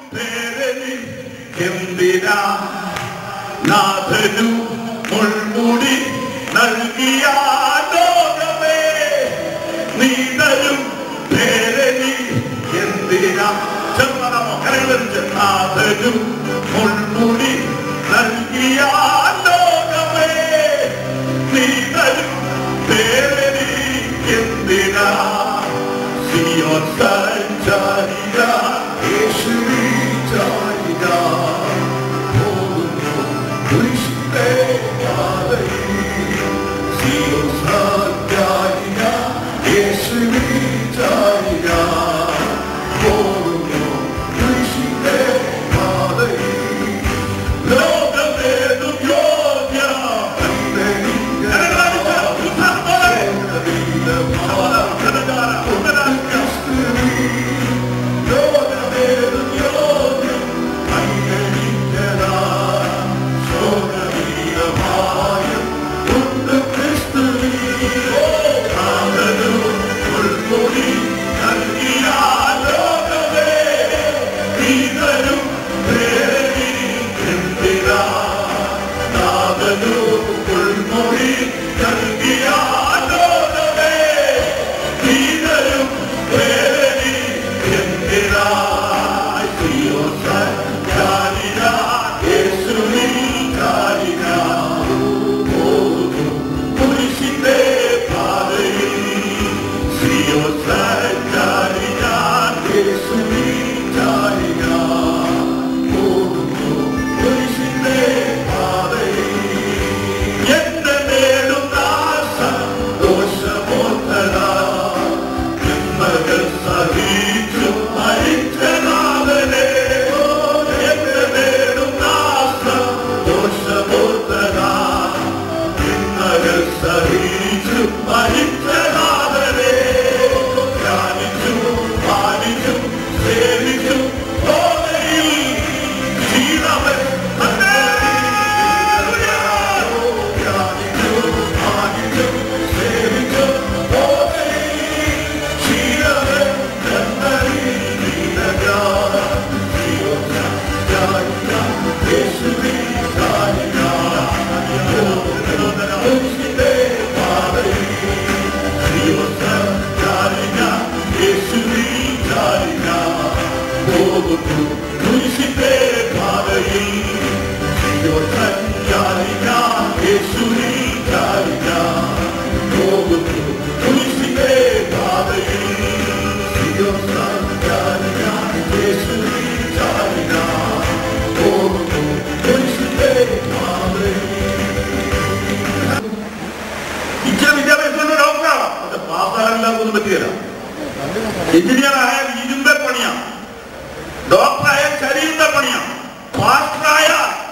എന്തിനാ നാഥനു മുൾമുടി നൽകിയ ലോകമേ നീ തരും പേരനി എന്തിനാ ചെറുതാമോ കരകളിച്ച് നാഥനു മുൾമുടി നൽകിയ ലോകമേ നീ തരും പേരനി എന്തിനാ സിയോൻ സഞ്ചാരിക യേശുവി ചാരിക പോകുന്നു കുരിശിന്റെ പാതയിൽ സിയോൻ സഞ്ചാരിക യേശുവി ചാരിക പോകുന്നു കുരിശിന്റെ പാതയിൽ ലോകമേതും യോഗ്യ എന്റെ നേടും ദോഷമോത്തരാ നിന്മകൾ സഹിച്ചു മരിച്ചനാഥനെ എന്റെ നേടും ദോഷമോത്തരാ നിന്മകൾ സഹിച്ചു മരിച്ചനാഥനെ ധ്യാനിച്ചു പാലിച്ചു സേവിച്ചു ഓലയിൽ ക്ഷീണവൻ ഹല്ലേലൂയ. ധ്യാനിച്ചു പാലിച്ചു സേവിച്ചു ഓലയിൽ ക്ഷീണവൻ കണ്ണറിൽ വീണക. യേശുവിൻ ചാരിക. യേശുവിന്റെ പാതയിൽ ഇച്ചിരി വിദ്യാഭ്യാസം ഡോക്ടറാണ് പക്ഷെ പാസ്സാകാനില്ലാത്തൊന്നും പറ്റിയല്ല എഞ്ചിനീയർ ആയാൽ ഇരുമ്പെ പണിയാണ് ഡോക്ടറായാൽ ശരീരത്തെ പണിയാണ് പാസ്റ്ററായ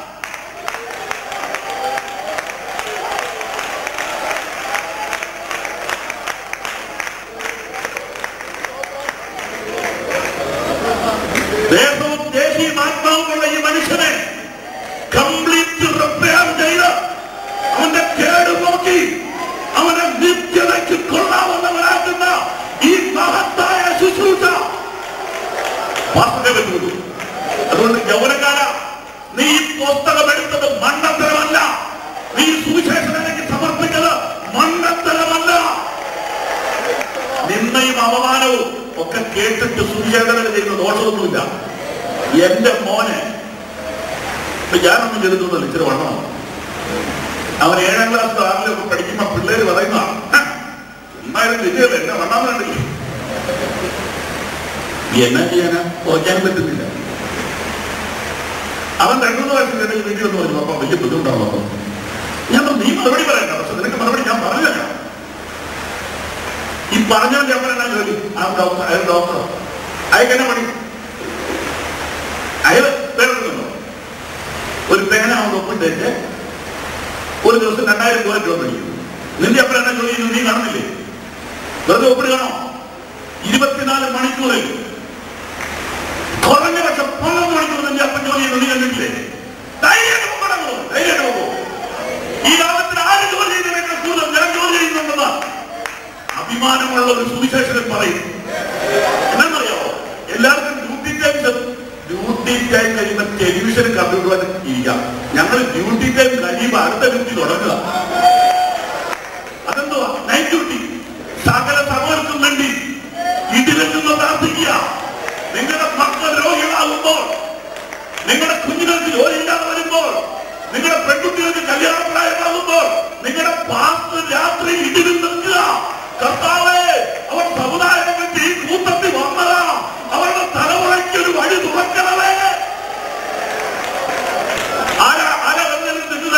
ദേശവും ദേശീയ ആത്മാവുമുള്ള ഈ മനുഷ്യനെ കംപ്ലീറ്റ് റിപ്പയർ ചെയ്ത് അവന്റെ കേട് നോക്കി അവനെ നിത്യതയ്ക്ക് കൊള്ളാവുന്നവരാക്കുന്ന ഈ മഹത്തായ ശുശ്രൂഷ വാർത്തയെ പറ്റുള്ളൂ അതുകൊണ്ട് യൗവനക്കാര നീ ഈ പുസ്തകം എടുത്തത് മണ്ണത്തരമല്ല നീ സുവിശേഷനിലേക്ക് സമർപ്പിച്ചത് മണ്ണത്തരമല്ല നിന്നയും അപമാനവും ഒക്കെ കേട്ടിട്ട് സുവിശേഷനം ചെയ്യുന്ന ദോഷമൊന്നുമില്ല എന്റെ മോനെ ഇപ്പൊ ഞാനൊന്നും ചെയ്തിട്ടൊന്നുമില്ല ഇച്ചിരി വണ്ണമാണ് അവൻ ഏഴാം ക്ലാസ് ആറിലൊക്കെ പഠിക്കുമ്പോ പിള്ളേര് പറയുന്ന ചുമ്മാരും വിജയല്ലേ എന്നെ വണ്ണാമനുണ്ടല്ലോ എന്നാ ചെയ്യാനാ തോക്കാൻ പറ്റുന്നില്ല അവൻ രണ്ടു മൂന്ന് വർഷം എന്റെ വീട്ടിൽ വന്ന് പറഞ്ഞു അപ്പൊ വലിയ ബുദ്ധിമുട്ടാണ് അപ്പൊ ഞാൻ പറഞ്ഞു, നീ മറുപടി പറയണ്ട പക്ഷെ നിനക്ക് മറുപടി ഞാൻ പറഞ്ഞില്ല ഈ പറഞ്ഞവൻ ഞാൻ എന്നാ ജോലി ആ ഡോക്ടർ അയാൾ ഡോക്ടർ അയാൾക്ക് എന്നെ പണി അയാൾ പേരുണ്ടല്ലോ ഒരു പേന അവൻ ഒപ്പിട്ടേക്ക് ഒരു ദിവസം രണ്ടായിരം രൂപ രൂപ മേടിക്കും നിന്റെ അപ്പൻ എന്നാ ജോലി ചെയ്യുന്നു നീ കാണുന്നില്ലേ വെറുതെ ഒപ്പിടുകയാണോ ഇരുപത്തിനാല് മണിക്കൂറിൽ കുറഞ്ഞ പക്ഷം പതിനൊന്ന് മണിക്കൂർ നിന്റെ അപ്പൻ ജോലി ചെയ്യുന്നു നീ കണ്ടിട്ടില്ലേ ധൈര്യമായിട്ട് പോകണമല്ലോ ധൈര്യമായിട്ട് പോകും ഈ ലോകത്തിൽ ആര് ജോലി ചെയ്തതിനേക്കാൾ കൂടുതൽ ഞാൻ ജോലി ചെയ്യുന്നുണ്ടെന്ന് അഭിമാനമുള്ള ഒരു സുവിശേഷകൻ പറയും എന്നറിയോ എല്ലാവർക്കും duty times duty duty time കഴിയുമ്പോൾ ടെലിവിഷൻ കമ്പ്യൂട്ടർ ഇരിക്കാം ഞങ്ങൾ ഡ്യൂട്ടി ടൈം കഴിയുമ്പോൾ അടുത്ത ഡ്യൂട്ടി തുടങ്ങുക അതെന്തുവാ നൈറ്റ് ഡ്യൂട്ടി സകല സമർക്കും വേണ്ടി ഇതിലെത്തുന്ന പ്രാർത്ഥിക്കുക നിങ്ങളുടെ മക്കൾ രോഗികളാകുമ്പോൾ നിങ്ങളുടെ കുഞ്ഞുങ്ങൾക്ക് ജോലിയില്ലാതെ വരുമ്പോൾ നിങ്ങളുടെ പെൺകുട്ടികൾക്ക് കല്യാണപ്രായമാകുമ്പോൾ നിങ്ങളുടെ പാസ്റ്റ് രാത്രി ഇതിൽ നിൽക്കുക കർത്താവേ അവർ സമുദായങ്ങൾക്ക് ഈ കൂട്ടത്തിൽ വന്നതാ അവരുടെ തലമുറയ്ക്ക് ഒരു വഴി തുറക്കണമേ ആരാ ആരാ വെറുതെ നിൽക്കുന്നത്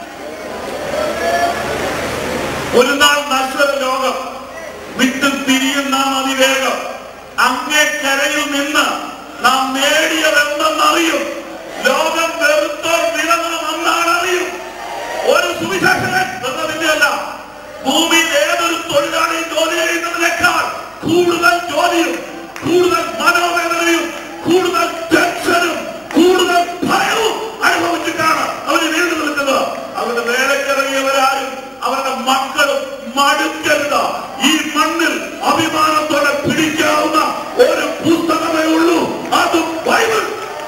ഒരു നാൾ നശ്വര ലോകം വിട്ട് തിരിയുന്ന അതിവേഗം അങ്ങേ കരയിൽ നിന്ന് നാം നേടിയതെന്തെന്നറിയും ലോകം വെറുത്തോർ നിലനിൽമെന്നാണ് അറിയും ഒരു സുവിശേഷകൻ എന്നതിന്റെയല്ല ഭൂമിയിൽ ഏതൊരു തൊഴിലാളിയും ജോലി ചെയ്യുന്നതിനേക്കാൾ കൂടുതൽ ജോലിയും കൂടുതൽ മനോവേദനയും കൂടുതൽ ടെൻഷനും കൂടുതൽ ഭയവും അനുഭവിച്ചിട്ടാണ് അവർ വീണ്ടും നിൽക്കുന്നത് അവരുടെ വേലക്കിറങ്ങിയവരാരും അവരുടെ മക്കളും മടുക്കരുത് ഈ മണ്ണിൽ അഭിമാനത്തോടെ പിടിക്കാവുന്ന ഒരു പുസ്തകമേ ഉള്ളൂ അത് ബൈബിൾ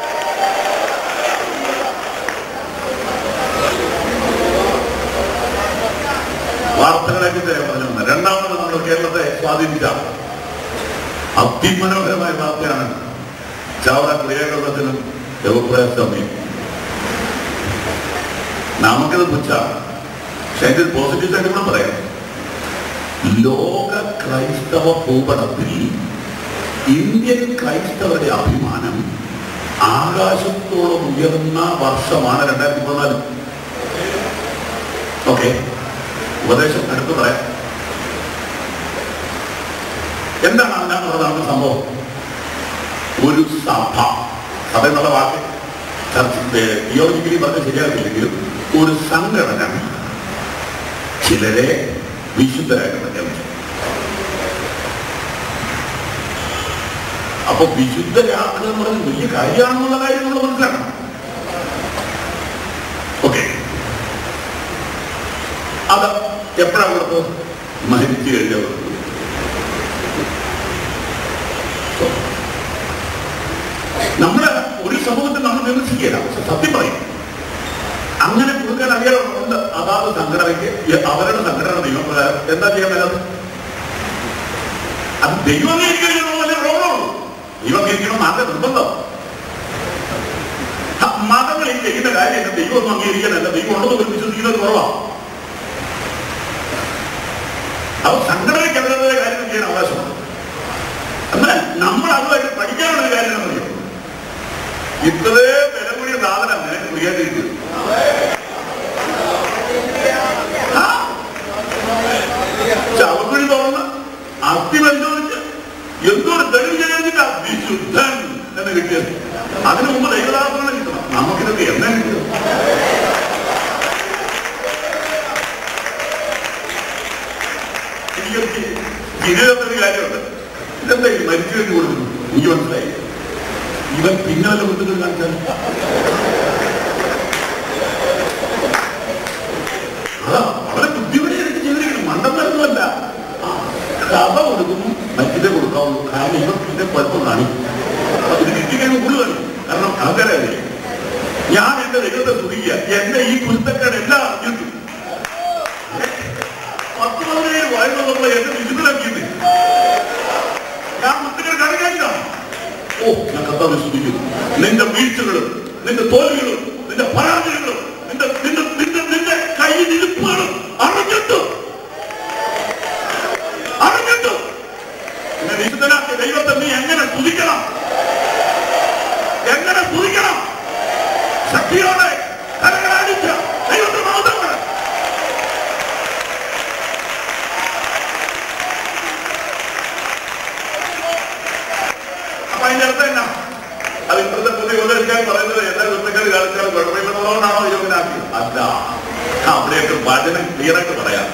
വാർത്തകളെ പറഞ്ഞു വന്നത് രണ്ടാമത് നമ്മൾ കേരളത്തെ സ്വാധീനിച്ച അതിമനോഹരമായ വാർത്തയാണ് ചാവറ ക്രിയാകരണത്തിനും യോഗപ്രയാസമയും നമുക്കത് പുച്ഛ പക്ഷെ അതിന്റെ പോസിറ്റീവ് ആയിട്ട് കൂടെ പറയാം ലോക ക്രൈസ്തവ ഭൂപടത്തിൽ ഇന്ത്യൻ ക്രൈസ്തവരുടെ അഭിമാനം ആകാശത്തോളം ഉയർന്ന വർഷമാണ് രണ്ടായിരത്തി പതിനാല് ഓക്കെ ഉപദേശം അടുത്ത് പറയാം എന്താണ് അതിനകത്ത് പ്രധാന സംഭവം ഒരു സഭ സഭ എന്നുള്ള വാക്ക് തിയോളജിക്കലി പറഞ്ഞ ശരിയാക്കില്ലെങ്കിലും ഒരു സംഘടന ചിലരെ വിശുദ്ധരായിട്ട് പ്രഖ്യാപിച്ചു അപ്പൊ വിശുദ്ധരാക്കുക എന്ന് പറയുന്നത് വലിയ കാര്യമാണെന്നുള്ള കാര്യം നമ്മൾ മനസ്സിലാക്കണം ഓക്കെ അത് എപ്പോഴാണ് കൊടുത്ത് മരിച്ചു കഴിഞ്ഞവർ നമ്മള് ഒരു സമൂഹത്തിൽ നമ്മൾ വിമർശിക്കുകയില്ല പക്ഷെ സത്യം പറയും അങ്ങനെ കൊടുക്കാൻ അറിയാറുണ്ട് അതാത് സംഘടനയ്ക്ക് ഈ അവരുടെ സംഘടന നിയമപ്രകാരം എന്താ ചെയ്യാൻ മേലത് അത് ദൈവം അംഗീകരിക്കണം വലിയ പ്രോബ്ലമുള്ളൂ ദൈവം അംഗീകരിക്കണം മാത്രമേ നിർബന്ധം ഹ, മതങ്ങൾ ഈ ചെയ്യുന്ന കാര്യം ദൈവം ഒന്നും അംഗീകരിക്കാനല്ല ദൈവം ഉണ്ടെന്ന് വിശ്വസിക്കുന്നത് കുറവാണ് അപ്പൊ സംഘടനയ്ക്ക് അവരുടെ കാര്യം ചെയ്യാൻ അവകാശമുണ്ട് എന്നാൽ നമ്മൾ അതുമായിട്ട് പഠിക്കാനുള്ള ഒരു കാര്യം എന്നറിയോ ഇത്രയും വില കൂടിയ സാധനം നിനക്ക് ക്രിയേറ്റിവിറ്റി ചവക്കുഴി തുറന്ന് അസ്ഥി പരിശോധിച്ച് എന്തൊരു തെളിവ് ചെയ്തിട്ടാ വിശുദ്ധൻ എന്ന് കിട്ടിയത് അതിനു മുമ്പ് ദൈവദാസങ്ങളെ കിട്ടണം നമുക്കിതൊക്കെ എന്നെ കിട്ടും എനിക്ക് ഇതിനകത്തൊരു കാര്യമുണ്ട് ഇതെന്താ ഈ മരിച്ചു കഴിഞ്ഞ് കൊടുക്കുന്നു എനിക്ക് മനസ്സിലായി ഇവൻ പിന്നാലെ കുത്തുകൾ കാണിച്ചാൽ അതാ വളരെ ബുദ്ധിയോടെ എനിക്ക് ചെയ്തിരിക്കണം മണ്ടന്മാരൊന്നുമല്ല ആ, കഥ കൊടുക്കുന്നു മറ്റേ കൊടുക്കാവുള്ളൂ കാരണം ഇവൻ ഇതിന്റെ കുഴപ്പം കാണിക്കും അപ്പൊ ഇത് കിട്ടിക്കഴിഞ്ഞ് കൂടുതൽ കാരണം ആൾക്കാരല്ലേ ഞാൻ എന്റെ ദൈവത്തെ സ്തുതിക്കുക എന്നെ ഈ കുരുത്തക്കേട് എല്ലാം അറിഞ്ഞിട്ടു പത്ത് പതിനേഴ് വയസ്സുള്ള എന്നെ വിശുദ്ധരാക്കിയത് ഞാൻ കുട്ടികൾ കണക്കാക്കിയതാണ് ഓ ഞാൻ കർത്താവിനെ സ്തുതിക്കുന്നു നിന്റെ വീഴ്ചകളും നിന്റെ തോൽവികളും നിന്റെ പരാജയങ്ങളും നിന്റെ നിന്റെ നിന്റെ നിന്റെ കൈയിലിരിപ്പുകളും അറിഞ്ഞിട്ടു അറിഞ്ഞിട്ടു നിന്നെ വിശുദ്ധനാക്കിയ ദൈവത്തെ നീ എങ്ങനെ സ്തുതിക്കണം എങ്ങനെ സ്തുതിക്കണം ശക്തിയോടെ കരകളടിച്ച ദൈവത്തെ മഹത്വമാണ് അപ്പൊ അതിന്റെ അർത്ഥം എന്നാ അത് ഇപ്പോഴത്തെ പുതിയ ഉപദേശിക്കാൻ പറയുന്നത് എല്ലാ കുറ്റക്കാർ കാണിച്ചാൽ കുഴപ്പമില്ലെന്നുള്ളതുകൊണ്ടാണോ യോഗനാക്കിയത് അല്ല അവിടെയൊക്കെ വചനം ക്ലിയറായിട്ട് പറയാം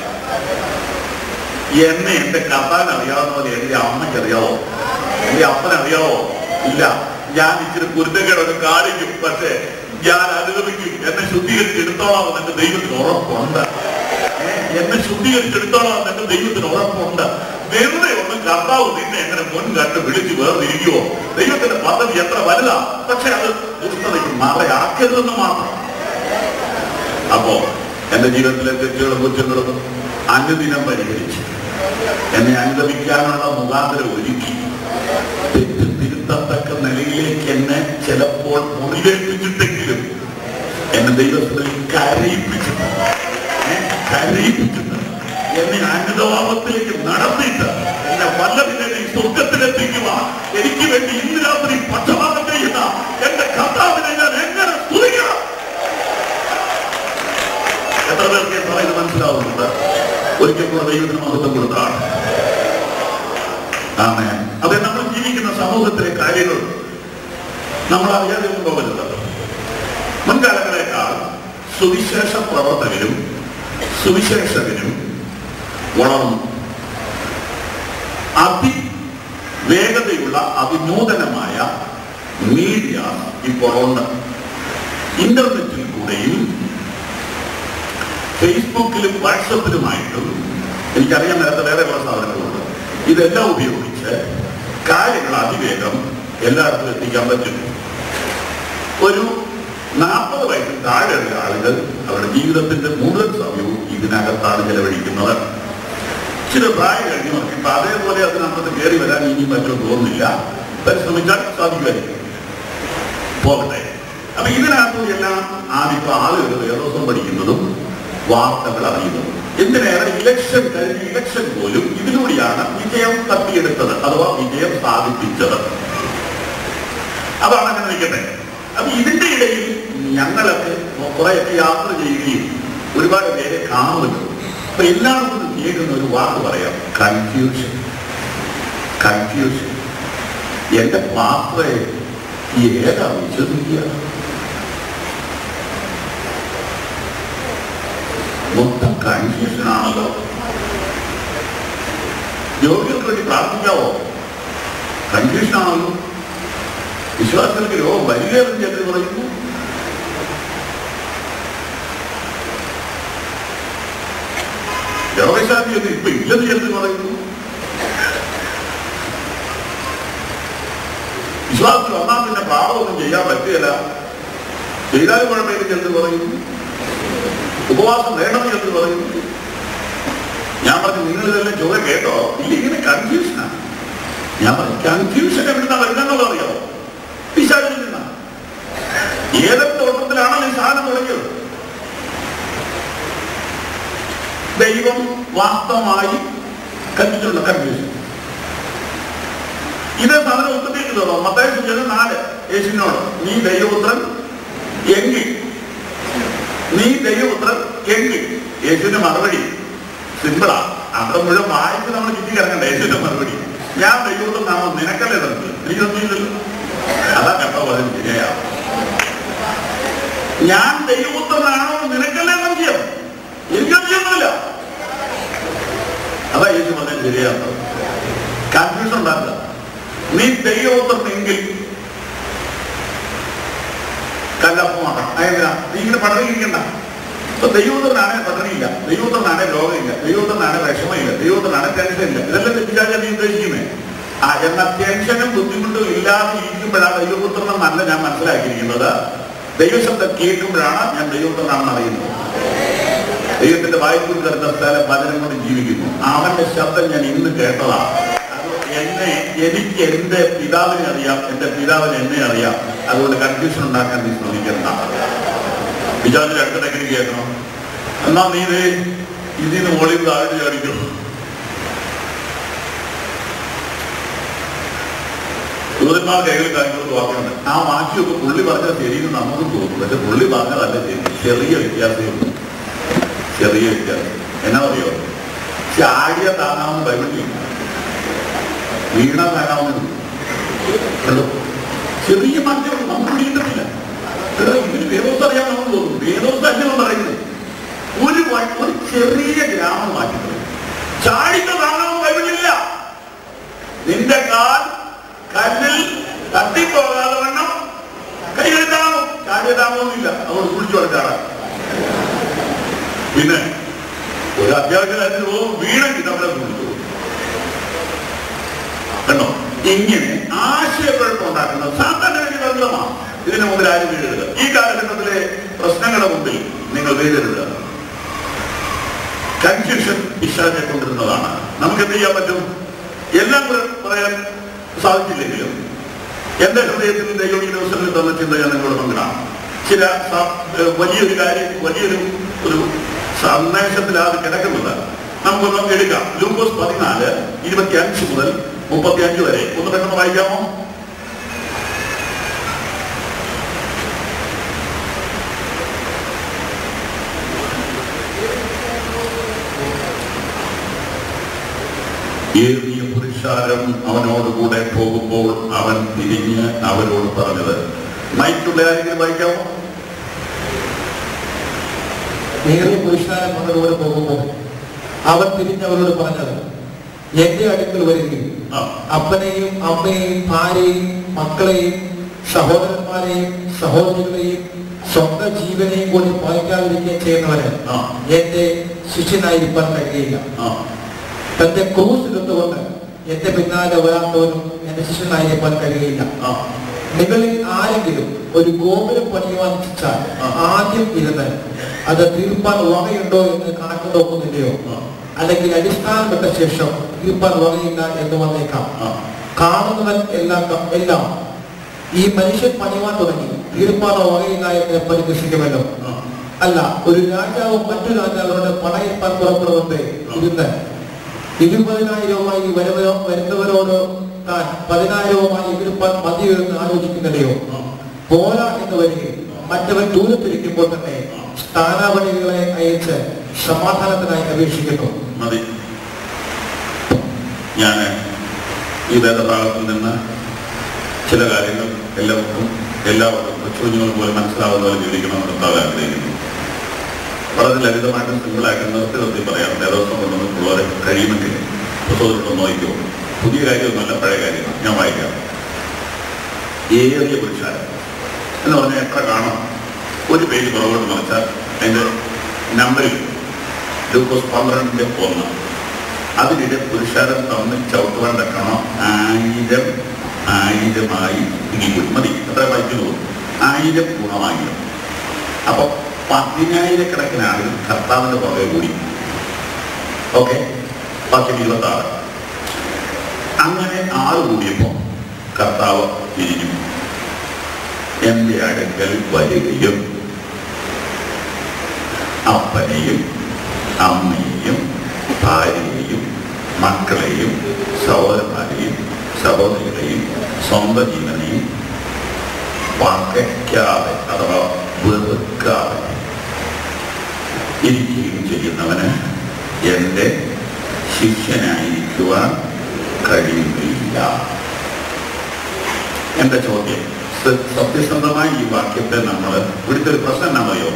എന്നെ എന്റെ കഥാൻ അറിയാവുന്ന പോലെ എന്റെ അമ്മയ്ക്ക് അറിയാവോ എന്റെ അപ്പൻ അറിയാവോ ഇല്ല ഞാൻ ഇച്ചിരി കുരുത്തക്കേടൊക്കെ കാണിക്കും പക്ഷേ ഞാൻ അനുഗമിക്കും എന്നെ ശുദ്ധീകരിച്ചെടുത്തോളാം എന്ന് എന്റെ ദൈവത്തിന് ഉറപ്പുണ്ട് ഏ, എന്നെ ശുദ്ധീകരിച്ചെടുത്തോളാം എന്ന് എന്റെ ദൈവത്തിന് ഉറപ്പുണ്ട് വെറുതെ ഒന്നും കർത്താവ് നിന്നെ എങ്ങനെ മുൻകണ്ട് വിളിച്ച് വേർതിരിക്കുവോ ദൈവത്തിന്റെ പദ്ധതി എത്ര വലുതാ പക്ഷെ അത് ദുഷ്ടതയ്ക്ക് മറയാക്കരുതെന്ന് മാത്രം അപ്പോ എന്റെ ജീവിതത്തിലെ തെറ്റുകളും കുറ്റങ്ങളും അനുദിനം പരിഹരിച്ച് എന്നെ അനുഗമിക്കാനുള്ള മുഖാന്തരം ഒരുക്കി തെറ്റ് തിരുത്തത്തക്ക നിലയിലേക്ക് എന്നെ ചിലപ്പോൾ മുറിവേൽപ്പിച്ചിട്ടെങ്കിലും എന്നെ ദൈവത്തിൽ കരയിപ്പിച്ചിട്ടുണ്ട് ഏ, കരയിപ്പിച്ചിട്ടുണ്ട് എന്നെ അനുതാപത്തിലേക്ക് നടത്തിയിട്ട് എന്നെ വല്ലതിനെ ഈ സ്വർഗത്തിലെത്തിക്കുവാൻ എനിക്ക് വേണ്ടി ഇന്ന് രാത്രി പക്ഷപാതം ചെയ്യുന്ന എന്റെ കർത്താവിനെ ഞാൻ എങ്ങനെ സ്തുതിക്കണം എത്ര പേർക്ക് ഈ പറയുന്നത് മനസ്സിലാവുന്നുണ്ട് ഒരിക്കൽ കൂടെ ദൈവത്തിന് മഹത്വം കൊടുത്താണ് ആമേൻ അതെ നമ്മൾ ജീവിക്കുന്ന സമൂഹത്തിലെ കാര്യങ്ങൾ നമ്മൾ അറിയാതെ ഒന്നും പോകരുത് മുൻകാലങ്ങളെക്കാൾ സുവിശേഷ പ്രവർത്തകരും സുവിശേഷകരും വളർന്നു അതി വേഗതയുള്ള അതിനൂതനമായ മീഡിയ ഇപ്പോൾ ഉണ്ട് ഇന്റർനെറ്റിൽ കൂടെയും ഫേസ്ബുക്കിലും വാട്സപ്പിലുമായിട്ടും എനിക്കറിയാൻ നേരത്തെ വേറെ കുറെ സാധനങ്ങളുണ്ട് ഇതെല്ലാം ഉപയോഗിച്ച് കാര്യങ്ങൾ അതിവേഗം എല്ലായിടത്തും എത്തിക്കാൻ പറ്റും ഒരു നാൽപ്പത് വയസ്സിൽ താഴെയുള്ള ആളുകൾ അവരുടെ ജീവിതത്തിന്റെ മുഴുവൻ സമയവും ഇതിനകത്താണ് ചെലവഴിക്കുന്നത് ചില പ്രായം കഴിഞ്ഞവർക്ക് ഇപ്പൊ അതേപോലെ അതിനകത്ത് കയറി വരാൻ ഇനി പറ്റുമെന്ന് തോന്നുന്നില്ല പരിശ്രമിച്ചാൽ സാധിക്കുമായിരിക്കും പോകട്ടെ അപ്പൊ ഇതിനകത്ത് എല്ലാം ആദ്യത്തെ ആളുകൾ വേദോസം പഠിക്കുന്നതും വാർത്തകൾ അറിയുന്നതും എന്തിനേറെ ഇലക്ഷൻ കഴിഞ്ഞ ഇലക്ഷൻ പോലും ഇതിലൂടെയാണ് വിജയം തപ്പിയെടുത്തത് അഥവാ വിജയം സാധിപ്പിച്ചത് അതാണ് അങ്ങനെ നിൽക്കട്ടെ അപ്പൊ ഇതിന്റെ ഇടയിൽ ഞങ്ങളൊക്കെ കുറെയൊക്കെ യാത്ര ചെയ്യുകയും ഒരുപാട് പേരെ കാണുമല്ലോ അപ്പൊ എല്ലാവർക്കും കേൾക്കുന്ന ഒരു വാക്ക് പറയാം കൺഫ്യൂഷൻ കൺഫ്യൂഷൻ എന്റെ പാത്രയെ ഏതാ വിശ്വസിക്കുക മൊത്തം കൺഫ്യൂഷൻ ആണല്ലോ രോഗികൾക്ക് വേണ്ടി പ്രാർത്ഥിക്കാവോ കൺഫ്യൂഷൻ ആണല്ലോ വിശ്വാസത്തിലേക്ക് രോഗം വരികയെന്ന് എന്ന് പറയുന്നു രോഗശാന്തിയൊക്കെ ഇപ്പൊ ഇല്ലെന്ന് എന്ന് പറയുന്നു വിശ്വാസത്തിൽ വന്നാൽ പിന്നെ പാപമൊന്നും ചെയ്യാൻ പറ്റുകയില്ല ചെയ്താലും കുഴപ്പമില്ല എന്ന് പറയുന്നു ഉപവാസം വേണം എന്ന് പറയുന്നു ഞാൻ പറഞ്ഞു നിങ്ങൾ ഇതെല്ലാം ചോദ്യം കേട്ടോ ഇല്ല ഇങ്ങനെ കൺഫ്യൂഷനാണ് ഞാൻ പറഞ്ഞു കൺഫ്യൂഷൻ എവിടുന്നാ വരുന്നെന്നുള്ളത് അറിയാമോ പിശാചിൽ നിന്നാണ് ഏതൊക്കെ തോട്ടത്തിലാണോ ഈ സാധനം തുടങ്ങിയത് ദൈവം വാസ്തവമായി കൽപ്പിച്ചിട്ടുണ്ട് കൺഫ്യൂഷൻ ഇതേ സാധനം ഉത്തരേക്കുന്നതോ മത്തായ സൂചന നാല് യേശുവിനോട് നീ ദൈവപുത്രൻ എങ്കിൽ നീ ദൈവപുത്രൻ എങ്കിൽ യേശുവിന്റെ മറുപടി സിമ്പിളാ അവിടെ മുഴുവൻ വായിച്ച് നമ്മൾ ചുറ്റി കിടക്കണ്ട യേശുവിന്റെ മറുപടി ഞാൻ ദൈവപുത്രൻ നാമം നിനക്കല്ലേ തന്നത് എനിക്കൊന്നുമില്ലല്ലോ അതാ കണ്ട പോലെ ശരിയാ ഞാൻ ദൈവപുത്രനാണോ നിനക്കല്ലേ സംശയം എനിക്ക് സംശയമൊന്നുമില്ല അതാ യേശു പറഞ്ഞാൽ ശരിയാണ് കൺഫ്യൂഷൻ ഉണ്ടാക്കുക നീ ദൈവപുത്രനെങ്കിൽ കല്ലപ്പമാക്കണം അതെന്തിനാ നീ ഇങ്ങനെ പടറിയിരിക്കണ്ട ഇപ്പൊ ദൈവപുത്രനാണെ പട്ടണിയില്ല ദൈവപുത്രനാണെ രോഗമില്ല ദൈവപുത്രനാണെ വിഷമമില്ല ദൈവപുത്രനാണെ ടെൻഷൻ ഇല്ല ഇതെല്ലാം തെറ്റിച്ചാൽ നീ ഉദ്ദേശിക്കുന്നേ ആ എന്ന ടെൻഷനും ബുദ്ധിമുട്ടും ഇല്ലാതെ ഇരിക്കുമ്പോഴാണ് ദൈവപുത്രൻ എന്നല്ല ഞാൻ മനസ്സിലാക്കിയിരിക്കുന്നത് ദൈവശബ്ദം കേൾക്കുമ്പോഴാണ് ഞാൻ ദൈവപുത്രനാണെന്ന് അറിയുന്നത് ദൈവത്തിന്റെ വായ്പൂർ കിടന്ന സ്ഥലം വചനം കൊണ്ട് ജീവിക്കുന്നു അവന്റെ ശബ്ദം ഞാൻ ഇന്ന് കേട്ടതാ അത് എന്നെ എനിക്ക് എന്റെ പിതാവിനെ അറിയാം എന്റെ പിതാവിന് എന്നെ അറിയാം അതുകൊണ്ട് കൺഫ്യൂഷൻ ഉണ്ടാക്കാൻ നീ ശ്രമിക്കണ്ട പിതാവിന്റെ രണ്ട് ടെക്നിക്ക് കേൾക്കണം എന്നാ നീ ഇത് ഇതിന് മുകളിൽ താഴെ ചാടിക്കും ദൂതന്മാർ കൈകളിൽ കാര്യങ്ങൾക്ക് വാക്കുണ്ട് ആ വാക്യമൊക്കെ പുള്ളി പറഞ്ഞത് ശരിയെന്ന് നമുക്ക് തോന്നും പക്ഷെ പുള്ളി പറഞ്ഞതല്ല ശരി ചെറിയ വ്യത്യാസമേ ഉള്ളൂ ചെറിയ വ്യത്യാസം എന്നാ അറിയോ ചാടിയ താങ്ങാവുന്ന ബൈബിളിൽ വീണ താങ്ങാവുന്ന കണ്ടോ ചെറിയ മാറ്റം നമുക്ക് വീണ്ടത്തില്ല എടാ, ഇതിന് വേദോസ് അറിയാൻ നമുക്ക് തോന്നും വേദോസ് അല്ല പറയുന്നത് ഒരു വ- ഒരു ചെറിയ ഗ്രാമം മാറ്റുന്നത് ചാടിക്ക താങ്ങാവുന്ന ബൈബിളില്ല നിന്റെ കാൽ കല്ലിൽ തട്ടിപ്പോകാതെ വണ്ണം കൈകളിൽ താങ്ങും ചാടിയ താങ്ങുന്നില്ല അതുകൊണ്ട് കുളിച്ചു കൊടുക്കാറാണ് പിന്നെ ഒരു അത്യാവശ്യ കാര്യത്തിന് പോകും വീണെങ്കിൽ നമ്മളെ കുളിച്ചു കണ്ടോ ഇങ്ങനെ ആശയക്കുഴപ്പം ഉണ്ടാക്കുന്ന സാധാരണ ബന്ധമാണ് ഇതിന് മുമ്പിൽ ആരും വീഴരുത് ഈ കാലഘട്ടത്തിലെ പ്രശ്നങ്ങളുടെ മുമ്പിൽ നിങ്ങൾ വീഴരുത് കൺഫ്യൂഷൻ പിശാചെ കൊണ്ടിരുന്നതാണ് നമുക്ക് എന്ത് ചെയ്യാൻ പറ്റും എല്ലാം കൂടെ പറയാൻ സാധിച്ചില്ലെങ്കിലും എന്റെ ഹൃദയത്തിൽ ദൈവം ഈ ദിവസങ്ങളിൽ തന്ന ചിന്ത ഞാൻ നിങ്ങളോട് പങ്കിടാം ചില സ- ഏഹ് വലിയൊരു കാര്യം വലിയൊരു ഒരു സന്ദേശത്തിൽ അത് കിടക്കുന്നത് നമുക്കൊന്ന് എടുക്കാം ലൂക്കോസ് പതിനാല് ഇരുപത്തി അഞ്ച് മുതൽ മുപ്പത്തി അഞ്ച് വരെ ഒന്ന് പെട്ടെന്ന് വായിക്കാമോ ഏറിയ പുരുഷാരം അവനോടുകൂടെ പോകുമ്പോൾ അവൻ തിരിഞ്ഞ് അവരോട് പറഞ്ഞത് മൈക്കുള്ള ആരെങ്കിലും വായിക്കാമോ ഏറിയ പുരുഷാരം അവരോട് പോകുമ്പോൾ അവൻ തിരിഞ്ഞവരോട് പറഞ്ഞത് എന്റെ അടുക്കൽ വരികയും ആ അപ്പനെയും അമ്മയെയും ഭാര്യയെയും മക്കളെയും സഹോദരന്മാരെയും സഹോദരികളെയും സ്വന്തം ജീവനെയും കൂടി പാലിക്കാതിരിക്കുകയും ചെയ്യുന്നവന് ആ എന്റെ ശിഷ്യനായിരിക്കാൻ കഴിയില്ല ആ തന്റെ ക്രൂസ് എടുത്തുകൊണ്ട് എന്റെ പിന്നാലെ വരാത്തവനും എന്റെ ശിഷ്യനായിരിക്കാൻ കഴിയില്ല ആ നിങ്ങളിൽ ആരെങ്കിലും ഒരു ഗോപുരം പണിയുവാൻ ഇച്ഛിച്ചാൽ ആദ്യം ഇരുന്ന് അത് തീർപ്പാൻ വകയുണ്ടോ എന്ന് കണക്ക് നോക്കുന്നില്ലയോ ആ അല്ലെങ്കിൽ അടിസ്ഥാനപ്പെട്ട ശേഷം തീർപ്പാൻ വകയില്ല എന്ന് വന്നേക്കാം ആ കാണുന്നവൻ എല്ലാം എല്ലാം ഈ മനുഷ്യൻ പണിയുവാൻ തുടങ്ങി തീർപ്പാനോ വകയില്ല എന്ന് പരിഹസിക്കുമല്ലോ ആ അല്ല ഒരു രാജാവ് മറ്റു രാജാവിനോട് പടയേൽപ്പാൻ പുറപ്പെടുന്നുണ്ട് ഇരുന്ന് ഇരുപതിനായിരവുമായി വരുന്നവരോ വരുന്നവരോട് താൻ പതിനായിരവുമായി എതിർപ്പാൻ മതിയോ എന്ന് ആലോചിക്കുന്നില്ലയോ പോരാ എന്ന് വരികയും മറ്റവൻ ദൂരത്തിരിക്കുമ്പോൾ തന്നെ സ്ഥാനാപതികളെ അയച്ച് സമാധാനത്തിനായി അപേക്ഷിക്കുന്നു മതി ഞാൻ ഈ വേദഭാഗത്തിൽ നിന്ന് ചില കാര്യങ്ങൾ എല്ലാവർക്കും എല്ലാവർക്കും കൊച്ചുകുഞ്ഞുങ്ങൾ പോലെ മനസ്സിലാവുന്ന പോലെ ജീവിക്കണമെന്ന് കർത്താവ് ആഗ്രഹിക്കുന്നു വളരെ ലളിതമായിട്ട് സിമ്പിളായിട്ട് നിർത്തി നിർത്തി പറയാം ദേവസ്വം കൊണ്ടുവന്നിട്ടുള്ളവരെ കഴിയുമെങ്കിൽ പുസ്തകത്തിലൊന്ന് നോക്കിക്കോ പുതിയ കാര്യമൊന്നുമല്ല പഴയ കാര്യമാണ് ഞാൻ വായിക്കാം ഏറിയ പുരുഷാരം എന്ന് പറഞ്ഞാൽ എത്ര കാണാം ഒരു പേജ് പുറകോട്ട് മറിച്ചാൽ അതിൻ്റെ നമ്പറിൽ ലൂക്കോസ് പന്ത്രണ്ടിന്റെ ഒന്ന് അതിനിടെ പുരുഷാരം തമ്മിൽ ചവിട്ടുവാൻ തക്കണം ആയിരം ആയിരമായി ഇടികൂടി മതി എത്ര വായിക്കുന്നു ആയിരം ഗുണമായിരം അപ്പൊ പതിനായിരക്കണക്കിന് ആളുകൾ കർത്താവിന്റെ പുറകെ കൂടി ഓക്കെ ബാക്കി ഇരുപത്തി ആറ് അങ്ങനെ ആള് കൂടിയപ്പോ കർത്താവ് തിരിഞ്ഞു എന്റെ അടുക്കൽ വരികയും അപ്പനെയും അമ്മയെയും ഭാര്യയെയും മക്കളെയും സഹോദരന്മാരെയും സഹോദരികളെയും സ്വന്തം ജീവനെയും പകയ്ക്കാതെ അഥവാ വെറുക്കാതെ ഇരിക്കുകയും ചെയ്യുന്നവന് എൻ്റെ ശിഷ്യനായിരിക്കുവാൻ കഴിയുകയില്ല എന്റെ ചോദ്യം സ- സത്യസന്ധമായി ഈ വാക്യത്തെ നമ്മൾ ഇവിടുത്തെ ഒരു പ്രശ്നം എന്നാണെന്നറിയോ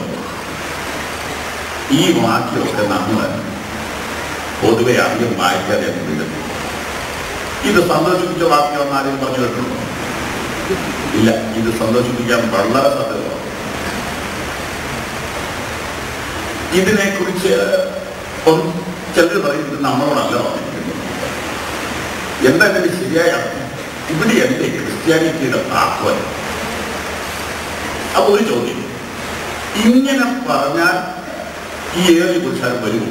ഈ വാക്യമൊക്കെ നമ്മൾ പൊതുവെ അധികം വായിക്കാതെ അങ്ങ് വിടും ഇത് സന്തോഷിപ്പിച്ച വാക്യം ആരെയും പറഞ്ഞു കേട്ടിട്ടുണ്ടോ ഇല്ല ഇത് സന്തോഷിപ്പിക്കാൻ വളരെ സാധ്യതയാണ് ഇതിനെ കുറിച്ച് ചിലർ പറയും ഇത് നമ്മളോടല്ല പറഞ്ഞിരിക്കുന്നത് എന്താ ഇതിന്റെ ശരിയായ അർത്ഥം ഇവിടെയല്ലേ ക്രിസ്ത്യാനിറ്റിയുടെ താക്കോൽ അപ്പൊ ഒരു ചോദ്യം ഇങ്ങനെ പറഞ്ഞാൽ ഈ ഏറി പുരുഷാരം വരുമോ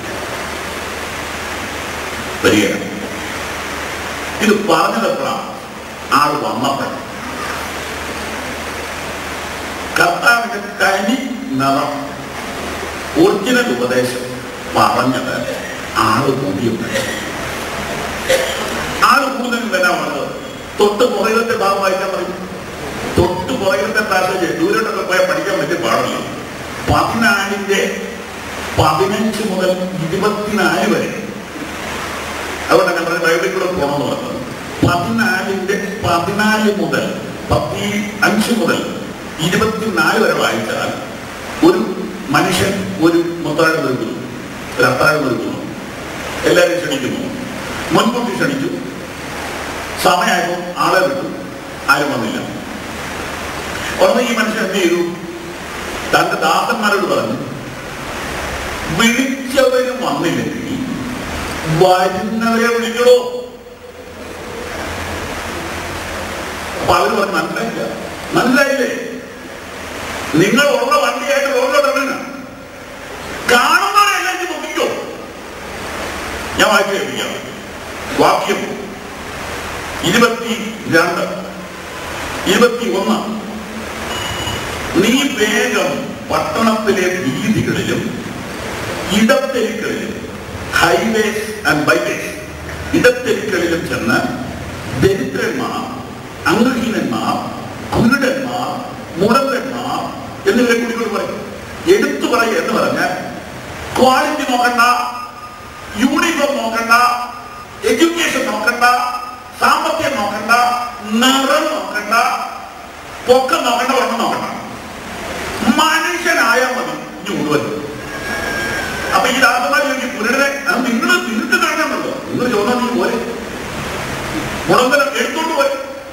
വരികയാണ് ഇത് പറഞ്ഞതെപ്പോഴാണ് ആൾ വന്നപ്പോൾ കർത്താവിന്റെ തനി നിറം ഒറിജിനൽ ഉപദേശം പറഞ്ഞത് ആള് കൂടിയുണ്ട് ആള് കൂടുതലും വരാൻ വന്നത് തൊട്ട് പുറകിലത്തെ ഭാഗം വായിക്കാൻ പറയും തൊട്ട് പുറകിലത്തെ പാസേജ് ദൂരോട്ടൊക്കെ പോയാൽ പഠിക്കാൻ പറ്റിയ പാടില്ല പതിനാലിന്റെ പതിനഞ്ച് മുതൽ ഇരുപത്തിനാല് വരെ അതുകൊണ്ട് ഞാൻ പറഞ്ഞ ബൈബിളിൽ കൂടെ പോകണമെന്ന് പറഞ്ഞത് പതിനാലിന്റെ പതിനാല് മുതൽ പത്തി അഞ്ച് മുതൽ ഇരുപത്തിനാല് വരെ വായിച്ചാൽ ഒരു മനുഷ്യൻ ഒരു മുത്താഴം ഒരുക്കുന്നു ഒരു അത്താഴം ഒരുക്കുന്നു എല്ലാവരും ക്ഷണിക്കുന്നു മുൻകൂട്ടി ക്ഷണിച്ചു സമയമായപ്പോൾ ആളെ വിട്ടു ആരും വന്നില്ല ഉടനെ ഈ മനുഷ്യൻ എന്ത് ചെയ്തു തന്റെ ദാസന്മാരോട് പറഞ്ഞു വിളിച്ചവരും വന്നില്ലെങ്കിൽ വരുന്നവരെ വിളിക്കണോ അപ്പൊ അവര് പറഞ്ഞു മനസ്സിലായില്ല മനസ്സിലായില്ലേ നിങ്ങൾ ഉള്ള വണ്ടിയായിട്ട് റോഡിലോട്ട് ഇറങ്ങുക കാണുന്നവരെല്ലാം ഇത് നോക്കിക്കോ ഞാൻ വായിച്ചു കേൾപ്പിക്കാം വാക്യം ഇരുപത്തി രണ്ട് ഇരുപത്തി ഒന്ന് നീ വേഗം പട്ടണത്തിലെ വീതികളിലും ഇടത്തെരുക്കളിലും ഹൈവേസ് ആൻഡ് ബൈവേസ് ഇടത്തെരുക്കളിലും ചെന്ന് ദരിദ്രന്മാർ അംഗഹീനന്മാർ കുരുടന്മാർ മുടന്തന്മാർ എന്നിവരെ കുടികൾ പറയും എടുത്തു പറയുക എന്ന് പറഞ്ഞാൽ ക്വാളിറ്റി നോക്കണ്ട യൂണിഫോം നോക്കണ്ട എഡ്യൂക്കേഷൻ നോക്കണ്ട സാമ്പത്തികം നോക്കണ്ട നിറം നോക്കണ്ട പൊക്കം നോക്കണ്ട വണ്ണം നോക്കണ്ട മനുഷ്യനായാൽ മതി ഇനി മുഴുവൻ അപ്പൊ ഈ ദാസന്മാർ ചോദിക്കും പുനരെ അത് നിങ്ങൾ നിങ്ങൾക്ക് കാണണമല്ലോ നിങ്ങൾ ചോദിച്ചാൽ നീ പോലെ മുടന്തരം എടുത്തോണ്ട് പോയി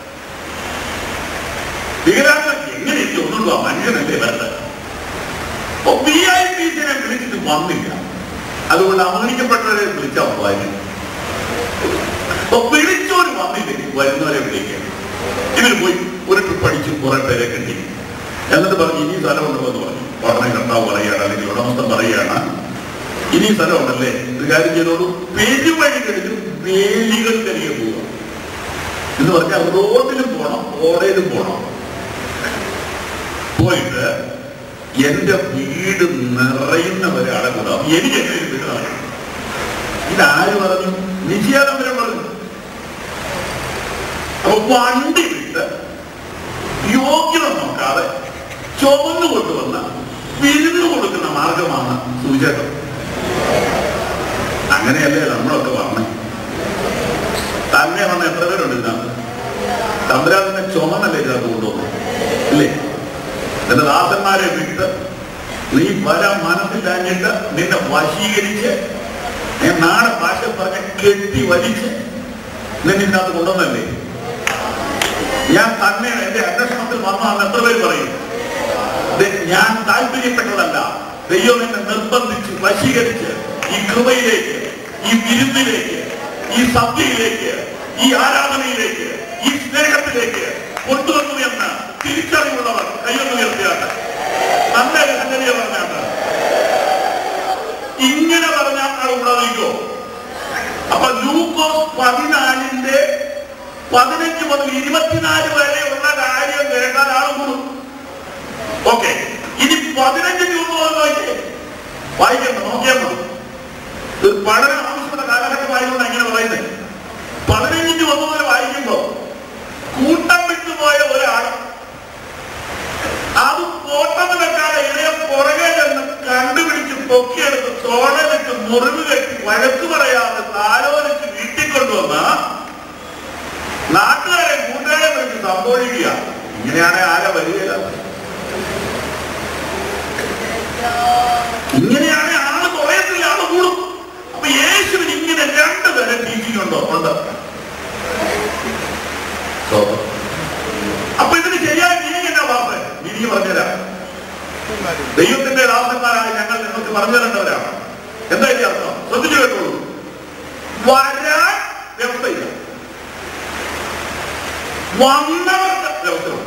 വികലാംഗ എങ്ങനെ ചോദിച്ചു ആ മനുഷ്യനല്ലേ വരട്ടെ അപ്പൊ വി ഐ പിസിനെ വിളിച്ചിട്ട് വന്നില്ല അതുകൊണ്ട് അവഗണിക്കപ്പെട്ടവരെ വിളിച്ചാൽ വരും അപ്പൊ വിളിച്ചോര് വന്നില്ലെങ്കിൽ വരുന്നവരെ വിളിക്കുക ഇവര് പോയി ഒരു ട്രിപ്പ് അടിച്ച് കുറെ പേരെ കണ്ടി എന്നിട്ട് പറഞ്ഞു ഇനി സ്ഥലമുണ്ടോ എന്ന് പറഞ്ഞു ഉടനെ കർത്താവ് പറയുകയാണ് അല്ലെങ്കിൽ ഉടമസ്ഥൻ പറയുകയാണ് ഇനി സ്ഥലമുണ്ടല്ലേ ഒരു കാര്യം ചെയ്തോളൂ പെരുവഴികളിലും വേലികൾക്കരികെ പോവുക എന്ന് പറഞ്ഞാൽ റോഡിലും പോണം ഓടയിലും പോണം പോയിട്ട് എന്റെ വീട് നിറയുന്നവരെ അളകൂടാ എനിക്ക് എങ്ങനെ ഒരു വീട് നിറയും ഇതാര് പറഞ്ഞു നിശ്ചയാതമ്പരം പറഞ്ഞു അപ്പൊ വണ്ടി വിട്ട് യോഗ്യത നോക്കാതെ ചുമന്നു കൊണ്ടുവന്ന വിരുന്ന് കൊടുക്കുന്ന മാർഗമാണ് സൂചകം അങ്ങനെയല്ലേ നമ്മളൊക്കെ പറഞ്ഞേ തന്നെ വന്ന എത്ര പേരുണ്ട് ഇതിനകത്ത് തമ്പുരാതിനെ ചുമന്നല്ലേ ഇതിനകത്ത് കൊണ്ടുവന്നു ഇല്ലേ എന്റെ ദാസന്മാരെ വിട്ട് നീ വരാൻ മനസ്സിലാഞ്ഞിട്ട് നിന്നെ വശീകരിച്ച് നീ നാടൻ ഭാഷ പറഞ്ഞ കെട്ടി വലിച്ച് നിന്നെ ഇതിനകത്ത് കൊണ്ടുവന്നല്ലേ ഞാൻ തന്നെ എന്റെ അന്വേഷണത്തിൽ വന്നാന്ന് എത്ര പേര് പറയും ദേ, ഞാൻ താല്പര്യപ്പെട്ടതല്ല ദൈവം എന്നെ നിർബന്ധിച്ച് വശീകരിച്ച് ഈ കൃപയിലേക്ക് ഈ വിരുന്നിലേക്ക് ഈ സദ്യയിലേക്ക് ഈ ആരാധനയിലേക്ക് ഈ സ്നേഹത്തിലേക്ക് കൊണ്ടുവന്നു എന്ന് തിരിച്ചറിവുള്ളവർ കയ്യൊന്ന് ഉയർത്തിയാട്ട് നല്ല സംഗതിയെ പറഞ്ഞാട്ട് ഇങ്ങനെ പറഞ്ഞാൽ ആൾ കൂടെ നിൽക്കോ അപ്പൊ ലൂക്കോസ് പതിനാലിന്റെ പതിനഞ്ച് മുതൽ ഇരുപത്തിനാല് വരെയുള്ള കാര്യം കേട്ടാൽ ആൾ കൂടും ഓക്കെ ഇനി പതിനഞ്ച് രൂപ മുതൽ നോക്കിയേ വായിക്കണ്ട നോക്കിയാൽ മതി ഒരു പഠനം ആവശ്യമുള്ള കാലഘട്ടമായതുകൊണ്ട് അങ്ങനെ പറയുന്നത് പതിനഞ്ചിന് ഒന്ന് മുതൽ വായിക്കുമ്പോ കൂട്ടം വിട്ടുപോയ ഒരാൾ അത് ഫോട്ടോന്ന് വെക്കാതെ ഇടയെ പുറകെ ചെന്ന് കണ്ടുപിടിച്ച് പൊക്കിയെടുത്ത് തോളലിട്ട് മുറിവ് കെട്ടി വഴക്ക് പറയാതെ താലോലിച്ച് വീട്ടിൽ കൊണ്ടുവന്ന നാട്ടുകാരെ കൂട്ടുകാരെ വിളിച്ച് സംഭവിക്കുക ഇങ്ങനെയാണ് ആരെ വരികയില്ല ഇങ്ങനെയാണ് ആള് കുറയത്തില്ല ആള് കൂടും അപ്പൊ യേശുവിന് ഇങ്ങനെ രണ്ട് തരം ടീച്ചിങ് ഉണ്ടോ ഉണ്ട് സ്തോത്രം. അപ്പൊ ഇതിന് ശരിയായ മീനിങ് എന്നാ വാർത്ത മീനിങ് പറഞ്ഞുതരാം ദൈവത്തിന്റെ ദാസന്മാരായ ഞങ്ങൾ നിങ്ങൾക്ക് പറഞ്ഞു തരേണ്ടവരാണ് എന്താ ഇതിന്റെ അർത്ഥം ശ്രദ്ധിച്ചു കേട്ടോളൂ വരാൻ വ്യവസ്ഥയില്ല വന്നവർക്ക് വ്യവസ്ഥയുണ്ട്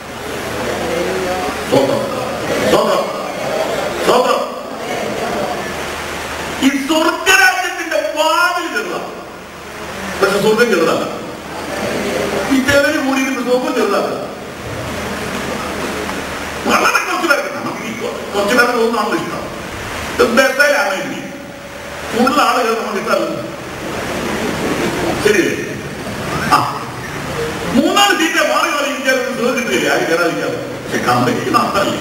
സ്വന്തം സ്വന്തം സ്വന്തം ഈ സ്വർഗരാജ്യത്തിന്റെ വാതിൽ ചെറുതാണ് പക്ഷെ സ്വർഗം ചെറുതല്ല ഈ ചെവന് കൂടിയിരുന്ന് സ്വർഗം ചെറുതാണ് വളരെ കുറച്ച് പേർക്ക് നമുക്ക് ഈ കുറച്ച് പേർക്ക് തോന്നുന്നതാണ് ഇഷ്ടം ബസ്സിലാണ് ഇനി കൂടുതൽ ആളുകൾ നമുക്ക് ഇഷ്ടമല്ല ശരിയല്ലേ ആ മൂന്നാല് സീറ്റ് മാറി മാറി ഇരിക്കാൻ സുഖം കിട്ടില്ലേ ആരും കയറാതിരിക്കാതെ പക്ഷെ കമ്പനിക്ക് നഷ്ടമല്ലേ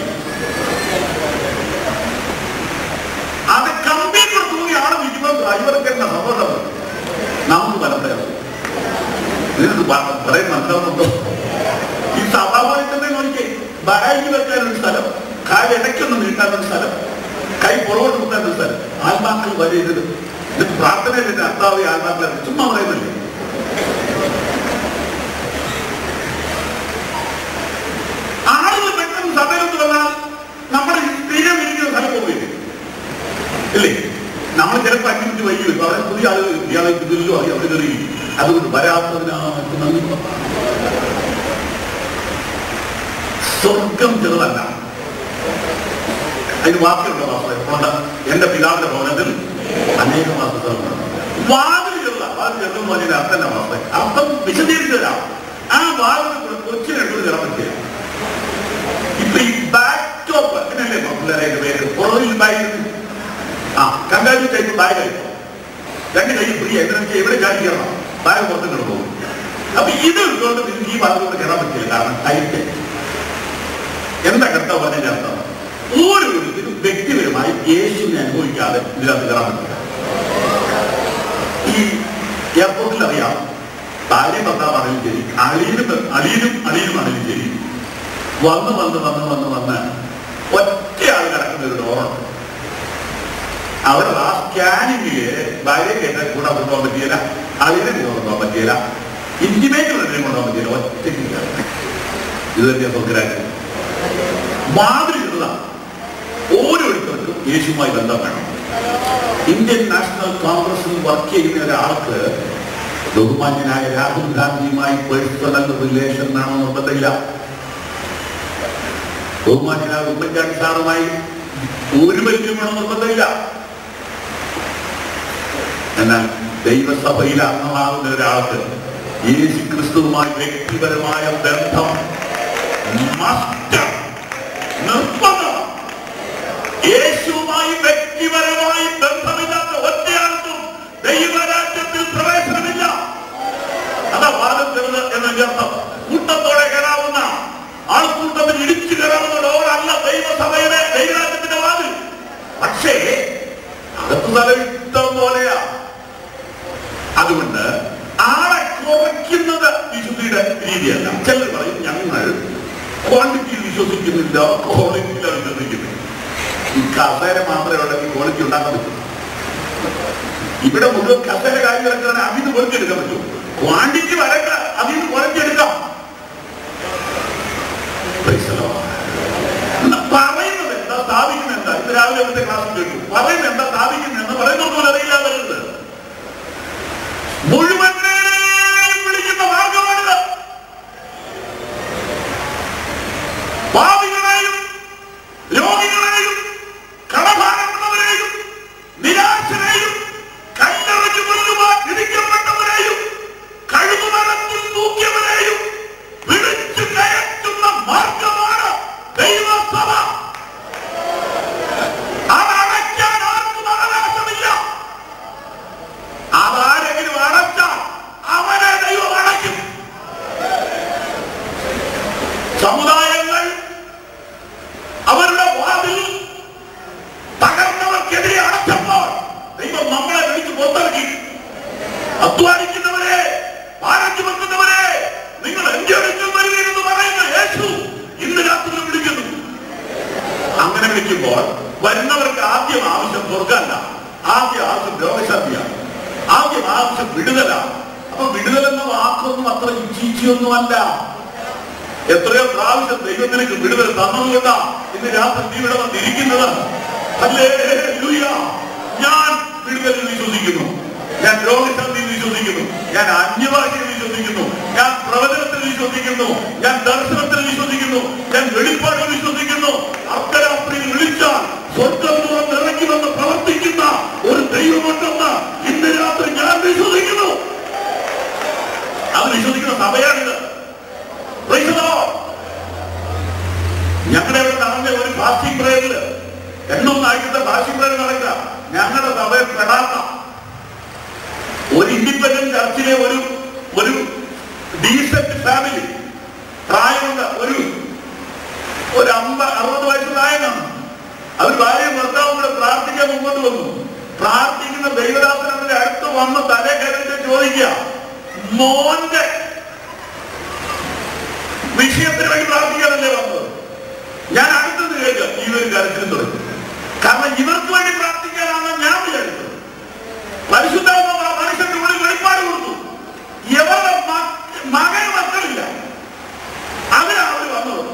അത് കമ്പ്യൂട്ടർ തൂങ്ങി ആള് നിൽക്കുമ്പോൾ ഡ്രൈവർക്ക് എന്ന സമ്മതം നമുക്ക് പലപ്പോഴും നിങ്ങൾക്ക് പ- പറയാൻ മനസ്സിലാവുന്നുണ്ടോ ഈ സഭാപാലിക്കത്തെ നോക്കിയേ ബാഗ് വെക്കാൻ ഒരു സ്ഥലം കാല് ഇടയ്ക്കൊന്ന് നീട്ടാൻ ഒരു സ്ഥലം കൈ പുറകോട്ട് കുത്താൻ ഒരു സ്ഥലം ആത്മാക്കൾ വരരുത് ഇത് പ്രാർത്ഥനയിലെ അർത്താവ് ആത്മാക്കളെ ചുമ്മാ പറയുന്നില്ലേ ആളുകൾ പെട്ടെന്ന് സഭയിലൊന്ന് വന്നാൽ നമ്മുടെ ഈ സ്ഥിരം ഇരിക്കുന്ന സ്ഥലം പോകില്ലേ ഇല്ലേ നമ്മൾ ചിലപ്പോൾ അഞ്ചു മിനിറ്റ് വൈകി വരും അവരെ പുതിയ ആളുകൾ ഇയാളെ ഇതിലോ അവിടെ കയറി അതുകൊണ്ട് വരാത്തതിനായിട്ട് നന്ദി സ്വർഗം ചെറുതല്ല അതിന് വാക്കുകളുടെ വാസ്തവ എന്റെ പിതാവിന്റെ ഭവനത്തിൽ അനേക വാസ്തവങ്ങളുണ്ട് വാതിൽ ചെറുത വാതിൽ ചെറുതെന്ന് പറഞ്ഞാൽ അർത്ഥം തന്നെ വാസ്തവ അർത്ഥം വിശദീകരിച്ചു തരാം ആ വാതിൽ കൊച്ചിനെ എടുത്ത് കയറാൻ പറ്റിയ ഇപ്പൊ ഈ ബാക്ക് ടോപ്പ് അങ്ങനെയല്ലേ പിള്ളേരെ പേര് പുറകിൽ ബാഗ് ആ കണ്ടാലി ടൈപ്പ് ബാഗ് രണ്ട് കൈ ഫ്രീ എന്താണെന്ന് വെച്ചാൽ എവിടെ ചാടി കയറണം ബാഗ് പുറത്ത് കിടന്നു അപ്പൊ ഇത് ഇട്ടുകൊണ്ട് നിങ്ങൾക്ക് ഈ ഭാഗത്തോട് കയറാൻ പറ്റില്ല കാരണം ടൈറ്റ് എന്താ കർത്താവ് പറഞ്ഞതിന്റെ അർത്ഥം ഓരോരുത്തരും വ്യക്തിപരമായി യേശുവിനെ അനുഭവിക്കാതെ ഇതിനകത്ത് കയറാൻ പറ്റില്ല ഈ എയർപോർട്ടിൽ അറിയാം ഭാര്യ ഭർത്താവാണെങ്കിലും ശരി അളിയനും അളിയനും അളിയനും ആണെങ്കിലും ശരി വന്ന് വന്ന് വന്ന് വന്ന് വന്ന് ഒറ്റയാൾ കിടക്കുന്ന ഒരു ഡോറുണ്ട് അവർ ആ സ്കാനിങ്ങില് ഭാര്യ കേട്ടാൽ കൂടെ കൊണ്ടുപോകാൻ പറ്റിയില്ല അളിയനെ കൂടെ കൊണ്ടുപോകാൻ പറ്റിയില്ല ഇന്റിമേറ്റ് ഉള്ളതിനെ കൊണ്ടുപോകാൻ പറ്റിയില്ല ഒറ്റയ്ക്ക് കയറണം. ഇത് തന്നെ സ്വർഗരാജ്യം വാതിൽ ചെറുതാണ് ഓരോരുത്തർക്കും യേശുവുമായി ബന്ധം വേണം ഇന്ത്യൻ നാഷണൽ കോൺഗ്രസിൽ വർക്ക് ചെയ്യുന്ന ഒരാൾക്ക് ബഹുമാന്യനായ രാഹുൽ ഗാന്ധിയുമായി പേഴ്സണൽ റിലേഷൻ വേണം നിർബന്ധമില്ല ബഹുമാന്യനായ ഉമ്മൻചാണ്ടി സാറുമായി ഒരു ബന്ധം വേണം നിർബന്ധമില്ല എന്നാൽ ദൈവസഭയിൽ അംഗമാകുന്ന ഒരാൾക്ക് യേശു ക്രിസ്തുവുമായി വ്യക്തിപരമായ ബന്ധം must. നിർബന്ധം യേശുവുമായി വ്യക്തിപരമായി ബന്ധമില്ലാത്ത ഒറ്റയാൾക്കും ദൈവരാജ്യത്തിൽ പ്രവേശനമില്ല അതാ വാദം ചെറുത് എന്നതിന്റെ അർത്ഥം കൂട്ടത്തോടെ കയറാവുന്ന ആൾക്കൂട്ടത്തിൽ ഇടിച്ചു കയറാവുന്ന ഡോറല്ല ദൈവസഭയുടെ ദൈവരാജ്യത്തിന്റെ വാതിൽ പക്ഷേ അകത്ത് സ്ഥലം ഇഷ്ടം പോലെയാ അതുകൊണ്ട് ആളെ കുറയ്ക്കുന്നത് വിശുദ്ധിയുടെ രീതിയല്ല ചിലർ പറയും ഞങ്ങൾ ക്വാണ്ടിറ്റിയിൽ വിശ്വസിക്കുന്നില്ല ക്വാളിറ്റിയിലാണ് വിശ്വസിക്കുന്നത് ഈ കസേര മാത്രമേ ഉണ്ടെങ്കിൽ ക്വാളിറ്റി ഉണ്ടാക്കാൻ പറ്റും ഇവിടെ മുഴുവൻ കസേര കാര്യം ഇറക്കാൻ അതിൽ നിന്ന് ക്വാളിറ്റി എടുക്കാൻ പറ്റും ക്വാണ്ടിറ്റി വരണ്ട അതിൽ നിന്ന് ക്വാളിറ്റി എടുക്കാം Praise the Lord. എന്നാ പറയുന്നത് എന്താ സ്ഥാപിക്കുന്നത് എന്താ ഇന്ന് രാവിലെ അവിടുത്തെ ക്ലാസ് കേട്ടു പറയുന്നത് എന്താ സ്ഥാപിക്കുന്നത് എന്ന് പറയുന്നൊന്നും അറിയില്ല വരുന്നത് മുഴുവനെയും വിളിക്കുന്ന മാർഗമാണിത് പാപികളെയും രോഗികളെയും കടഭാരമുള്ളവരെയും നിരാശരെയും കല്ലെറിഞ്ഞു കൊല്ലുവാൻ വിധിക്കപ്പെട്ടവരെയും കഴുകുമരത്തിൽ തൂക്കിയവരെയും വിളിച്ചു കയറ്റുന്ന മാർഗമാണ് ദൈവസഭ അതടയ്ക്കാൻ ആർക്കും അവകാശമില്ല അതാരെങ്കിലും അടച്ചാൽ അവനെ ദൈവം അടയ്ക്കും സമുദായങ്ങൾ അവരുടെ വാതിൽ തകർന്നവർക്കെതിരെ അടച്ചപ്പോൾ ദൈവം നമ്മളെ വിളിച്ച് പുറത്തിറക്കി അധ്വാനിക്കുന്നവരെ ഭാരം ചുമക്കുന്നവരെ നിങ്ങൾ എന്റെ അടുക്കൽ വരികയെന്ന് പറയുന്ന യേശു ഇന്ന് രാത്രി വിളിക്കുന്നു അങ്ങനെ വിളിക്കുമ്പോൾ വരുന്നവർക്ക് ആദ്യം ആവശ്യം സ്വർഗമല്ല ആദ്യം ആവശ്യം രോഗശാന്തിയാണ് ആദ്യം ആവശ്യം വിടുതലാണ് അപ്പൊ വിടുതൽ എന്ന വാക്കൊന്നും അത്ര ഇച്ചിയൊന്നുമല്ല എത്രയോ പ്രാവശ്യം ദൈവത്തിലേക്ക് വിടുതൽ തന്നതുകൊണ്ടാ ഇന്ന് രാത്രി നീ ഇവിടെ വന്നിരിക്കുന്നത് ഹല്ലേലൂയ. ഞാൻ വിടുതലിൽ വിശ്വസിക്കുന്നു ഞാൻ രോഗശാന്തിയിൽ വിശ്വസിക്കുന്നു ഞാൻ അന്യഭാഷയിൽ വിശ്വസിക്കുന്നു ഞാൻ പ്രവചനത്തിൽ വിശ്വസിക്കുന്നു ഞാൻ ദർശനത്തിൽ വിശ്വസിക്കുന്നു ഞാൻ വെളിപ്പാടിൽ വിശ്വസിക്കുന്നു അർദ്ധരാത്രിയിൽ വിളിച്ചാൽ സ്വർഗം തുറന്നിറങ്ങുമെന്ന് പ്രവർത്തിക്കുന്ന ഒരു ദൈവമുണ്ടെന്ന് ഇന്ന് രാത്രി ഞാൻ വിശ്വസിക്കുന്നു അത് വിശ്വസിക്കുന്ന സഭയാണിത് Praise the Lord. ഞങ്ങളുടെ ഇവിടെ നടന്ന ഒരു ഫാസ്റ്റിംഗ് പ്രേയറിൽ എന്നൊന്നും ആയിട്ട് ഫാസ്റ്റിംഗ് പ്രേയർ നടക്കുക ഞങ്ങളുടെ സഭയിൽ പെടാത്ത ഒരു ഇൻഡിപെൻഡന്റ് ചർച്ചിലെ ഒരു ഒരു ഡീസന്റ് ഫാമിലി പ്രായമുണ്ട് ഒരു ഒരു അമ്പ അറുപത് വയസ്സ് പ്രായമാണ് അവർ ഭാര്യയും ഭർത്താവും കൂടെ പ്രാർത്ഥിക്കാൻ മുമ്പോട്ട് വന്നു പ്രാർത്ഥിക്കുന്ന ദൈവദാസൻ അവരുടെ അടുത്ത് വന്ന് തലേ കയറിട്ട് ചോദിക്കുക മോന്റെ വിഷയത്തിന് വേണ്ടി പ്രാർത്ഥിക്കാനല്ലേ വന്നത് ഞാൻ അടുത്തത് കേൾക്കുക ഈ ഒരു കരച്ചിലും തുടങ്ങി കാരണം ഇവർക്ക് വേണ്ടി പ്രാർത്ഥിക്കാനാണ് ഞാൻ വിചാരിച്ചത് പരിശുദ്ധാത്മ മനുഷ്യന്റെ ഉള്ളിൽ വെളിപ്പാട് കൊടുത്തു ഇവരുടെ മ- മകന് മക്കളില്ല അതിനാണ് അവർ വന്നത്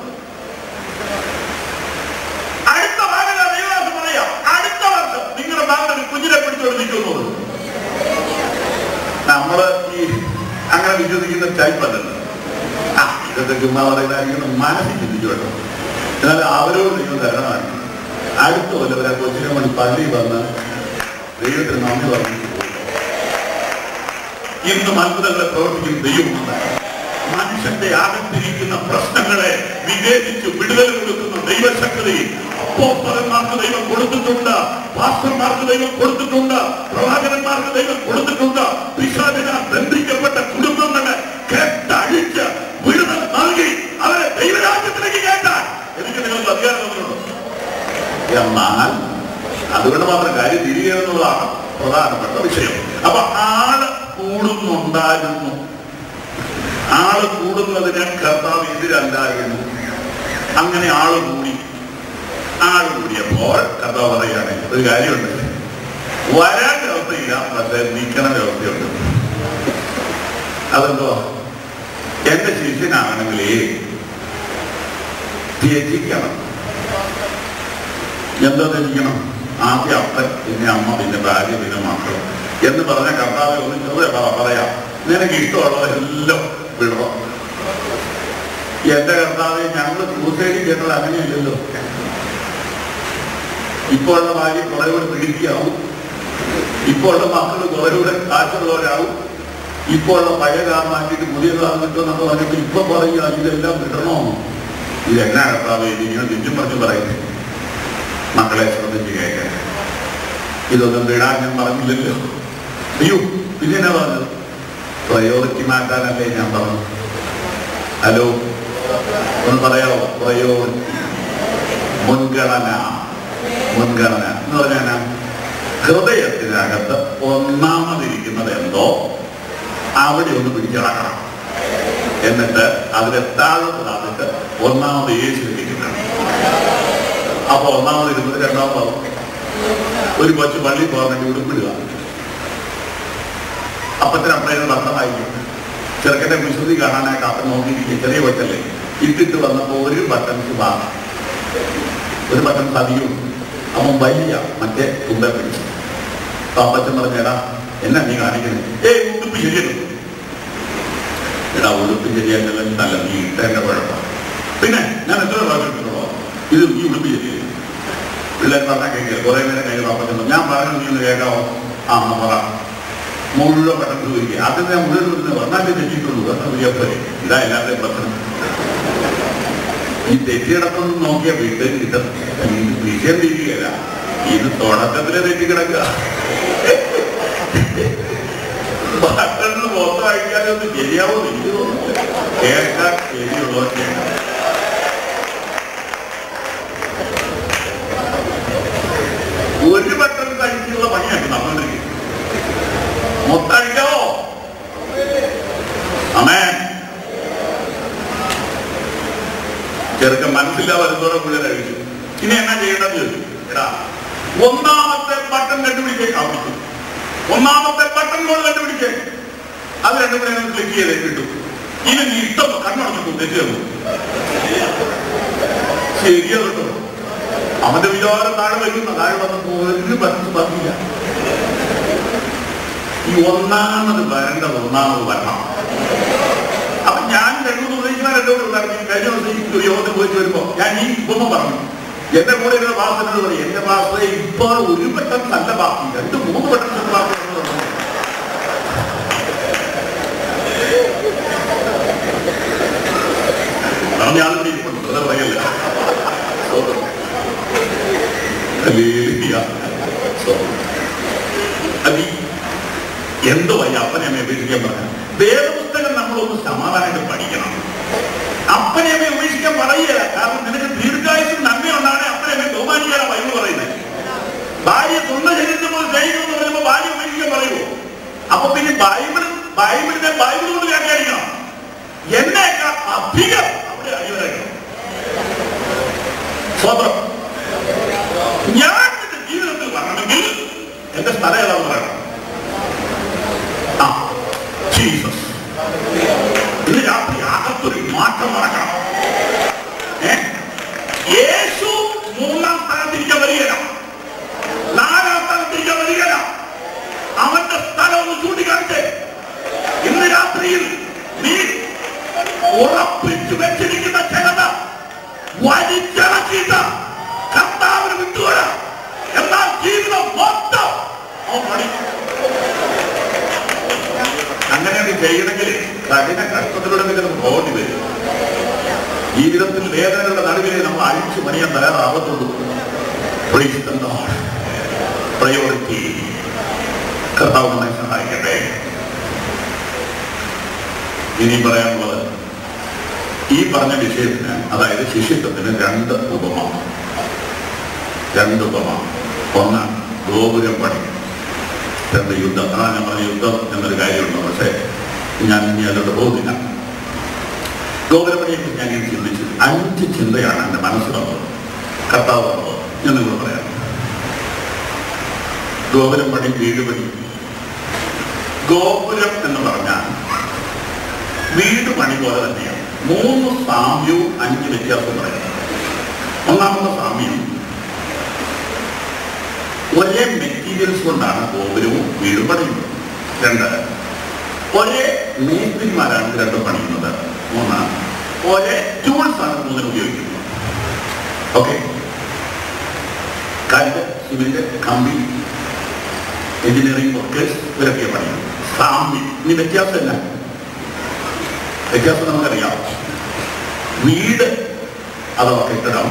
അടുത്ത ഭാഗം ദൈവദാസം പറയാം അടുത്ത വർഷം നിങ്ങളുടെ മകൻ കുഞ്ഞിനെ പിടിച്ചോണ്ട് നിൽക്കുന്നത് നമ്മള് ഈ അങ്ങനെ വിശ്വസിക്കുന്ന ടൈപ്പ് അല്ലല്ലോ ആ ഇത് ഇതൊക്കെ ചുമ്മാ പറയുന്നതായിരിക്കും മനസ്സിൽ ചിന്തിച്ചു കേട്ടോ എന്നാൽ അവരോട് ദൈവം തരണമാണ് അടുത്ത കൊല്ലം വരെ കൊച്ചിനെ വേണ്ടി പള്ളി വന്ന് ദൈവത്തിന് നന്ദി പറഞ്ഞു ഇന്നും അത്ഭുതങ്ങളെ പ്രവർത്തിക്കുന്ന ദൈവമുണ്ട് മനുഷ്യന്റെ അകത്തിരിക്കുന്ന പ്രശ്നങ്ങളെ വിവേചിച്ച് വിടുതൽ കൊടുക്കുന്ന ദൈവശക്തി അപ്പോസ്തലന്മാർക്ക് ദൈവം കൊടുത്തിട്ടുണ്ട് പാസ്റ്റർമാർക്ക് ദൈവം കൊടുത്തിട്ടുണ്ട് പ്രവാചകന്മാർക്ക് ദൈവം കൊടുത്തിട്ടുണ്ട് പിശാചിന ബന്ധിക്കപ്പെട്ട കുടുംബങ്ങളെ കെട്ടഴിച്ച് വിടുതൽ നൽകി അവരെ ദൈവരാജ്യത്തിലേക്ക് കയറ്റാൻ എനിക്ക് നിങ്ങൾക്ക് അധികാരം തന്നിട്ടുണ്ട് എന്നാൽ അതുകൊണ്ട് മാത്രം കാര്യം തിരികെ എന്നുള്ളതാണ് പ്രധാനപ്പെട്ട വിഷയം അപ്പൊ ആള് കൂടുന്നുണ്ടായിരുന്നു ആള് കൂടുന്നതിന് കർത്താവ് എതിരല്ലായിരുന്നു അങ്ങനെ ആള് കൂടി ആള് കൂടിയപ്പോൾ കർത്താവ് പറയുകയാണ് ഒരു കാര്യമുണ്ട് വരാൻ വ്യവസ്ഥയില്ല പക്ഷെ നിൽക്കണ വ്യവസ്ഥയുണ്ട് അതെന്തോ എന്റെ ശിഷ്യനാണെങ്കിൽ ത്യജിക്കണം എന്താ ത്യജിക്കണം ആദ്യം അപ്പൻ പിന്നെ അമ്മ പിന്നെ ഭാര്യ പിന്നെ മക്കൾ എന്ന് പറഞ്ഞ കർത്താവ് ഒന്ന് ചെറുതെ പറ പറയാം നിനക്ക് ഇഷ്ടമുള്ളതെല്ലാം വിടണം എന്റെ കർത്താവെ ഞങ്ങൾ സൂസൈഡ് കേട്ടത് അങ്ങനെയല്ലല്ലോ ഇപ്പോൾ ഉള്ള ഭാര്യ കുറെ കൂടെ പിടിക്കാവും ഇപ്പോൾ ഉള്ള മക്കൾ കുറെ കൂടെ കാശുള്ളവരാവും ഇപ്പോൾ ഉള്ള പഴയ കാർ മാറ്റിയിട്ട് പുതിയ കാർ കിട്ടുമെന്നൊക്കെ പറഞ്ഞിട്ട് ഇപ്പൊ പറയുക ഇതെല്ലാം വിടണോ ഇതെന്നാ കർത്താവെ ഇങ്ങനെ തിരിച്ചും പറഞ്ഞു പറയുന്നത് മക്കളെ ശ്രദ്ധിച്ച് കേൾക്കാൻ ഇതൊന്നും വിടാൻ ഞാൻ പറഞ്ഞില്ലല്ലോ അയ്യോ പിന്നെ എന്നാ പറഞ്ഞത് പ്രയോറിറ്റി മാറ്റാനല്ലേ ഞാൻ പറഞ്ഞു ഹലോ ഒന്ന് പറയാവോ പ്രയോറിറ്റി മുൻഗണന മുൻഗണന എന്ന് പറഞ്ഞാൽ ഹൃദയത്തിനകത്ത് ഒന്നാമതിരിക്കുന്നത് എന്തോ അവിടെ ഒന്ന് പിടിച്ചിറക്കണം എന്നിട്ട് അതിലെ താഴത്ത് താഴ്ന്നിട്ട് ഒന്നാമത് യേശുവിലേക്ക് കിട്ടണം അപ്പൊ ഒന്നാമത് ഇരുന്നത് രണ്ടാമത് ഒരു കൊച്ചു പള്ളി പോകാൻ വേണ്ടി ഉടുപ്പിടുക അപ്പത്തിന് അപ്പഴേന്ന് ഭർത്തമായിരിക്കും ചെറുക്കന്റെ വിശുദ്ധി കാണാനായിട്ട് അപ്പൻ നോക്കിയിരിക്കുക ചെറിയ കൊച്ചല്ലേ ഇട്ടിട്ട് വന്നപ്പോ ഒരു ബട്ടൺസ് വാങ്ങാം ഒരു ബട്ടൺ സതിയും അവൻ വലിയ മറ്റേ തുമ്പെ പിടിച്ചു അപ്പൊ അപ്പച്ചൻ പറഞ്ഞേടാ എന്നാ നീ കാണിക്കുന്നത് ഏയ് ഉടുപ്പ് ശരിയല്ലോ എടാ ഉടുപ്പ് ശരിയല്ല നല്ല നീ ഇട്ടേന്റെ കുഴപ്പം പിന്നെ ഞാൻ എത്ര പ്രാവശ്യം ഇട്ടിട്ടുള്ളോ ഇത് ഈ ഉടുപ്പ് ശരിയല്ല പിള്ളേർ പറഞ്ഞാൽ കേൾക്കില്ല കുറെ നേരം കഴിഞ്ഞ് അപ്പച്ചൻ ഞാൻ പറഞ്ഞു നീ ഒന്ന് കേൾക്കാവോ ആ എന്നാ പറ മുഴുവൻ പെട്ടെന്ന് ചോദിക്കുക ആദ്യം ഞാൻ മുഴുവൻ വരുന്നത് വന്നാലേ തെറ്റിയിട്ടുള്ളൂ കാരണം വിജയപ്പോലെ ഇതാ എല്ലാവരുടെയും പ്രശ്നം ഈ തെറ്റിയിടത്തൊന്നും നോക്കിയ വീട്ടിൽ കിട്ടും വിഷയം തിരികെയല്ല ഇത് തുടക്കത്തിലെ തെറ്റിക്കിടക്കുക ബട്ടണിൽ മൊത്തം അഴിക്കാനൊന്നും ശരിയാവോ എനിക്ക് തോന്നുന്നില്ല കേൾക്കാൻ ശരിയുള്ളവർ കേൾക്കാം ഒരു ബട്ടൺ കഴിച്ചുള്ള പണിയാണ് നമ്മളിരിക്കുന്നത് മൊത്തം അഴിക്കാവോ അമേൻ ചെറുക്കൻ മനസ്സില്ലാതെ വരുന്നതോടെ മുഴുവൻ അഴിച്ചു ഇനി എന്നാ ചെയ്യേണ്ടത് ചോദിച്ചു എടാ ഒന്നാമത്തെ ബട്ടൺ കണ്ടുപിടിച്ചേ കാണിച്ചു ഒന്നാമത്തെ ബട്ടൺ കൊണ്ട് കണ്ടുപിടിച്ചേ അത് രണ്ടും കൂടെ ക്ലിക്ക് ചെയ്തേ കിട്ടും ഇനി നീ ഇഷ്ടം കണ്ണടച്ചു തെറ്റ് തന്നു ശരിയാ കേട്ടോ അവന്റെ വിചാരം താഴെ വരുന്ന താഴെ വന്നപ്പോ ഒരു ബട്ടൺ പറഞ്ഞില്ല ഈ ഒന്നാമത് വരേണ്ടത് ഒന്നാമത് വരണം അപ്പൊ ഞാൻ രണ്ടു മൂന്ന് ദിവസം രണ്ടോട് ഉണ്ടായിരുന്നു കഴിഞ്ഞ ദിവസം ഈ ഒരു യോഗത്തിൽ പോയിട്ട് വരുമ്പോ ഞാൻ ഈ ഉപമ പറഞ്ഞു എന്റെ കൂടെ ഇരുന്ന ഭാഷനോട് പറയും എന്റെ ഭാഷ ഇപ്പൊ ഒരു വട്ടം നല്ല ബാക്കി രണ്ട് മൂന്ന് വട്ടം നല്ല ബാക്കി എന്ന് പറഞ്ഞു. പറഞ്ഞ ആളിവിടെ ഇരിപ്പുണ്ട് അത് പറയല്ല സ്തോത്രം. ഹല്ലേലൂയ. സ്തോത്രം. അത് ഈ എന്തോ ഈ അപ്പനെ അമ്മയെ ഉപേക്ഷിക്കാൻ പറഞ്ഞു വേദപുസ്തകം നമ്മളൊന്ന് സമാധാനമായിട്ട് പഠിക്കണം അപ്പനെ അമ്മയെ ഉപേക്ഷിക്കാൻ പറയുകയില്ല കാരണം നിനക്ക് ദീർഘായുസും നന്മയുണ്ടാണ് അപ്പനെ അമ്മയെ ബഹുമാനിക്കാനാ ബൈബിൾ പറയുന്നത് ഭാര്യ സ്വന്തം ശരീരത്തിൽ പോയി കഴിയുമെന്ന് പറയുമ്പോൾ ഭാര്യ ഉപേക്ഷിക്കാൻ പറയുമോ അപ്പൊ പിന്നെ ബൈബിൾ ബൈബിളിനെ ബൈബിൾ കൊണ്ട് വ്യാഖ്യാനിക്കണം എന്നേക്കാൾ അധികം അവിടെ അടിവരക്കണം സ്വതന്ത്രം ഞാൻ നിന്റെ ജീവിതത്തിൽ വരണമെങ്കിൽ എന്റെ സ്ഥലം ഏതാണെന്ന് പറയണം ആ ജീസസ് ഇന്ന് രാത്രി അകത്തൊരു മാറ്റം നടക്കണം ഏ? യേശു മൂന്നാം സ്ഥാനത്തിരിക്കാൻ വരികയില്ല നാലാം സ്ഥാനത്തിരിക്കാൻ വരികയില്ല അവന്റെ സ്ഥലം ഒന്ന് ചൂണ്ടിക്കാണിച്ചേ ഇന്ന് രാത്രിയിൽ ഉറപ്പിച്ചു വെച്ചിരിക്കുന്ന ചിലത് വലിച്ചിറക്കിയിട്ട് കർത്താവിന് വിട്ടുകൊട എന്നാൽ ജീവിതം മൊത്തം അവൻ പഠിക്കും അങ്ങനെയൊക്കെ ചെയ്യണമെങ്കിൽ കഠിന കഷ്ടത്തിലൂടെ നിങ്ങൾ പോകേണ്ടി വരും ജീവിതത്തിൽ വേദനകളുടെ നടുവിലെ നമ്മൾ അഴിച്ചു പണിയാൻ തയ്യാറാവത്തുള്ളൂ പ്രയോറിറ്റി കർത്താവ് നമ്മെ സഹായിക്കട്ടെ ഇനി പറയാനുള്ളത് ഈ പറഞ്ഞ വിഷയത്തിന് അതായത് ശിഷ്യത്വത്തിന് രണ്ട് ഉപമ രണ്ട് ഉപമ ഒന്ന് ഗോപുരം പണി രണ്ട് യുദ്ധം അതാണ് ഞാൻ പറഞ്ഞ യുദ്ധം എന്നൊരു കാര്യമുണ്ട് പക്ഷേ ഞാൻ ഇനി അതിലോട്ട് പോകുന്നില്ല ഗോപുരപ്പണിയെ കുറിച്ച് ഞാൻ ഇങ്ങനെ ചിന്തിച്ചു അഞ്ച് ചിന്തയാണ് എൻ്റെ മനസ്സിൽ വന്നത് കർത്താവ് വന്നത് ഞാൻ നിങ്ങൾ പറയാം ഗോപുരം പണി വീട് പണി ഗോപുരം എന്ന് പറഞ്ഞാൽ വീട് പണി പോലെ തന്നെയാണ് മൂന്ന് സാമ്യവും അഞ്ച് വ്യത്യാസം പറയാം ഒന്നാമത്തെ സാമ്യം ഒരേ മെറ്റീരിയൽസ് കൊണ്ടാണ് ഗോപുരവും വീടും പണിയുന്നത് രണ്ട് ഒരേ മേസ്ത്രിമാരാണ് ഇത് രണ്ടും പണിയുന്നത് മൂന്ന് ഒരേ ടൂൾസ് ആണ് മൂന്നിന് ഉപയോഗിക്കുന്നത് ഓക്കെ കല്ല് സിമെന്റ് കമ്പി എഞ്ചിനീയറിംഗ് വർക്കേഴ്സ് ഇവരൊക്കെ പണിയുന്നത് സാമ്യം ഇനി വ്യത്യാസമില്ല വ്യത്യാസം നമുക്കറിയാം വീട് അഥവാ കെട്ടിടം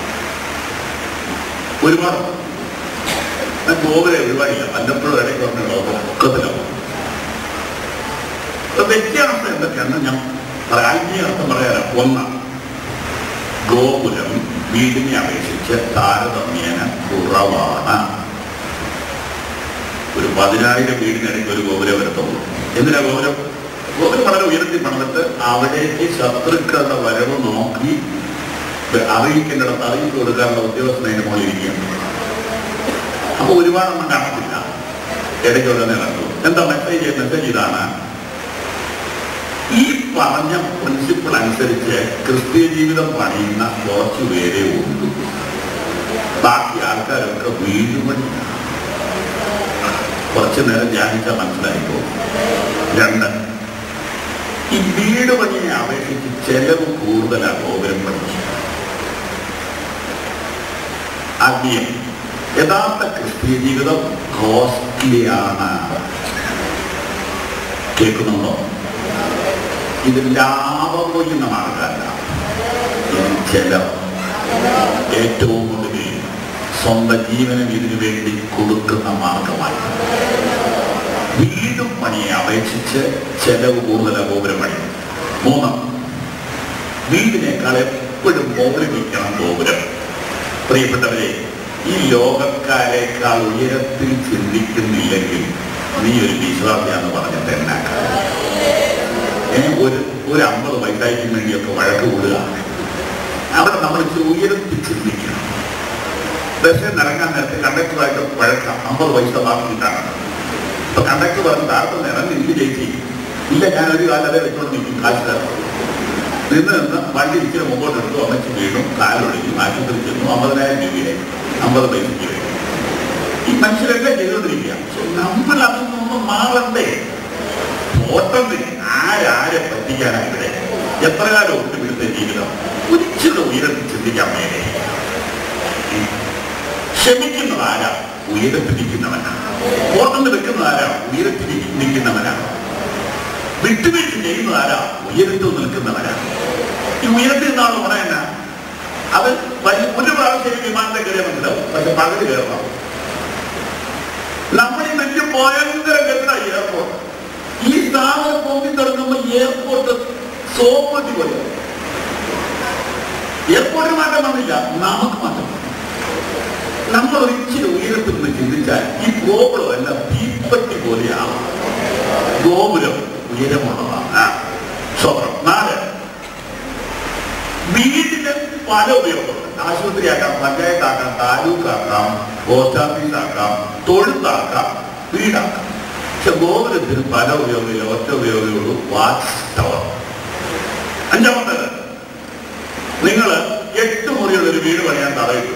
ഒരുപാട് ഗോപുര ഒരുപാടില്ല വല്ലപ്പോഴും ഇടയ്ക്ക് പറഞ്ഞല്ലോ പൊക്കത്തിലാവും അപ്പൊ വ്യത്യാസം എന്തൊക്കെയാണെന്ന് ഞാൻ ആത്മീയ അർത്ഥം പറയാറ് ഒന്ന് ഗോപുരം വീടിനെ അപേക്ഷിച്ച് താരതമ്യേന കുറവാണ് ഒരു പതിനായിരം വീടിനിടയ്ക്ക് ഒരു ഗോപുരം വരത്തുള്ളൂ എന്തിനാ ഗോപുരം ഗോപുരം വളരെ ഉയർത്തി പണിതിട്ട് അവിടേക്ക് ശത്രുക്കളുടെ വരവ് നോക്കി അറിയിക്കേണ്ടിടത്ത് അറിയിച്ചു കൊടുക്കാനുള്ള ഉദ്യോഗസ്ഥൻ അതിന്റെ മുകളിൽ ഇരിക്കുകയാണ് അപ്പൊ ഒരുപാടൊന്നും കാണത്തില്ല ഇടയ്ക്ക് ഉടനെ ഇറങ്ങും എന്താ മെസ്സേജ് മെസ്സേജ് ഇതാണ് ഈ പറഞ്ഞ പ്രിൻസിപ്പിൾ അനുസരിച്ച് ക്രിസ്തീയ ജീവിതം പണിയുന്ന കുറച്ചു പേരേ ഉള്ളൂ ബാക്കി ആൾക്കാരൊക്കെ വീട് പണിയാണ് കുറച്ചു നേരം ധ്യാനിച്ചാൽ മനസ്സിലായിപ്പോ രണ്ട് ഈ വീട് പണിയെ അപേക്ഷിച്ച് ചെലവ് കൂടുതലാണ് ഗോപുരം പണി ആത്മീയം യഥാർത്ഥ ക്രിസ്തീയ ജീവിതം കോസ്റ്റ്ലിയാണ് കേൾക്കുന്നുണ്ടോ ഇത് ലാഭം കൊയ്യുന്ന മാർഗമല്ല ഇത് ചെലവ് ഏറ്റവും ഒടുവിൽ സ്വന്തം ജീവനം ഇതിനു വേണ്ടി കൊടുക്കുന്ന മാർഗമായി വീടും പണിയെ അപേക്ഷിച്ച് ചെലവ് കൂടുതൽ ഗോപുരം പണി മൂന്ന് വീടിനേക്കാൾ എപ്പോഴും മുകളിൽ നിൽക്കണം ഗോപുരം പ്രിയപ്പെട്ടവരെ ഈ ലോകക്കാരേക്കാൾ ഉയരത്തിൽ ചിന്തിക്കുന്നില്ലെങ്കിൽ നീ ഒരു വിശ്വാസിയാന്ന് പറഞ്ഞിട്ട് എന്നാക്കാം ഏ, ഒരു ഒരു അമ്പത് വയസ്സായിക്ക് വേണ്ടിയൊക്കെ വഴക്ക് കൂടുക അവിടെ നമ്മൾ ഇച്ചിരി ഉയരത്തിൽ ചിന്തിക്കണം ബസ്സിൽ ഇറങ്ങാൻ നേരത്തെ കണ്ടക്ടറായിട്ട് വഴക്കാം അമ്പത് പൈസ ബാക്കിയിട്ടാണ് ഇപ്പൊ കണ്ടക്ടർ പറഞ്ഞ് താഴത്ത് ഇറങ്ങി ഇല്ല ചേച്ചി ഇല്ല ഞാൻ ഒരു കാലം അതേ വെച്ചോണ്ട് നിൽക്കും കാശ് തരാം നിന്ന് നിന്ന് വണ്ടി ഇച്ചിരി മുമ്പോട്ട് എടുത്തു അമ്മച്ച് വീണു കാലൊഴുകി ആശുപത്രി ചെന്നു അമ്പതിനായിരം രൂപയായി അമ്പത് പൈസയ്ക്ക് വേണ്ടി ഈ മനുഷ്യരെല്ലാം ചെയ്തുകൊണ്ടിരിക്കുക പക്ഷെ നമ്മൾ അതിൽ നിന്നും മാറണ്ടേ ഓട്ടത്തിൽ ആരാരെ പറ്റിക്കാനാ ഇവിടെ എത്ര കാലം ഉണ്ട് ഇവിടുത്തെ ജീവിതം ഒരിച്ചിരി ഉയരത്തിൽ ചിന്തിക്കാൻ മേലെ ക്ഷമിക്കുന്നത് ആരാ ഉയരത്തിൽ നിൽക്കുന്നവനാ ഓർമ്മ വെക്കുന്നത് ആരാ ഉയരത്തിൽ നിൽക്കുന്നവനാ വിട്ടുവീഴ്ച ചെയ്യുന്നത് ആരാ ഉയരത്തിൽ നിൽക്കുന്നവനാ ഈ ഉയരത്തിൽ നിന്നാണ് പറയുന്ന അത് വലിയ ഒരു പ്രാവശ്യം വിമാനത്തെ കയറിയാൽ മനസ്സിലാവും പക്ഷെ പകല് കയറണം നമ്മൾ ഈ വലിയ ഭയങ്കര കെട്ടിട എയർപോർട്ട് ഈ സ്ഥാപനം പൊങ്ങി തുടങ്ങുമ്പോൾ എയർപോർട്ട് സോപ്പട്ടി പോലെ എയർപോർട്ടിന് മാറ്റം വന്നില്ല നമുക്ക് മാറ്റം വന്നു. നമ്മൾ ഒരിച്ചിരി ഉയരത്തിൽ നിന്ന് ചിന്തിച്ചാൽ ഈ ഗോപുരം എല്ലാം തീപ്പട്ടി പോലെയാണ് ഗോപുരം ഉയരമുള്ളതാണ് സ്വപ്നം നാല് വീടിന് പല ഉപയോഗമുണ്ട് ആശുപത്രിയാക്കാം പഞ്ചായത്താക്കാം താലൂക്കാക്കാം പോസ്റ്റ് ഓഫീസാക്കാം തൊഴുത്താക്കാം വീടാക്കാം പക്ഷെ ഗോപുരത്തിന് പല ഉപയോഗമില്ല ഒറ്റ ഉപയോഗമേ ഉള്ളൂ വാച്ച് ടവർ അഞ്ചാമത്തേത് നിങ്ങൾ എട്ട് മുറിയുള്ള ഒരു വീട് പണിയാൻ തറയിട്ടു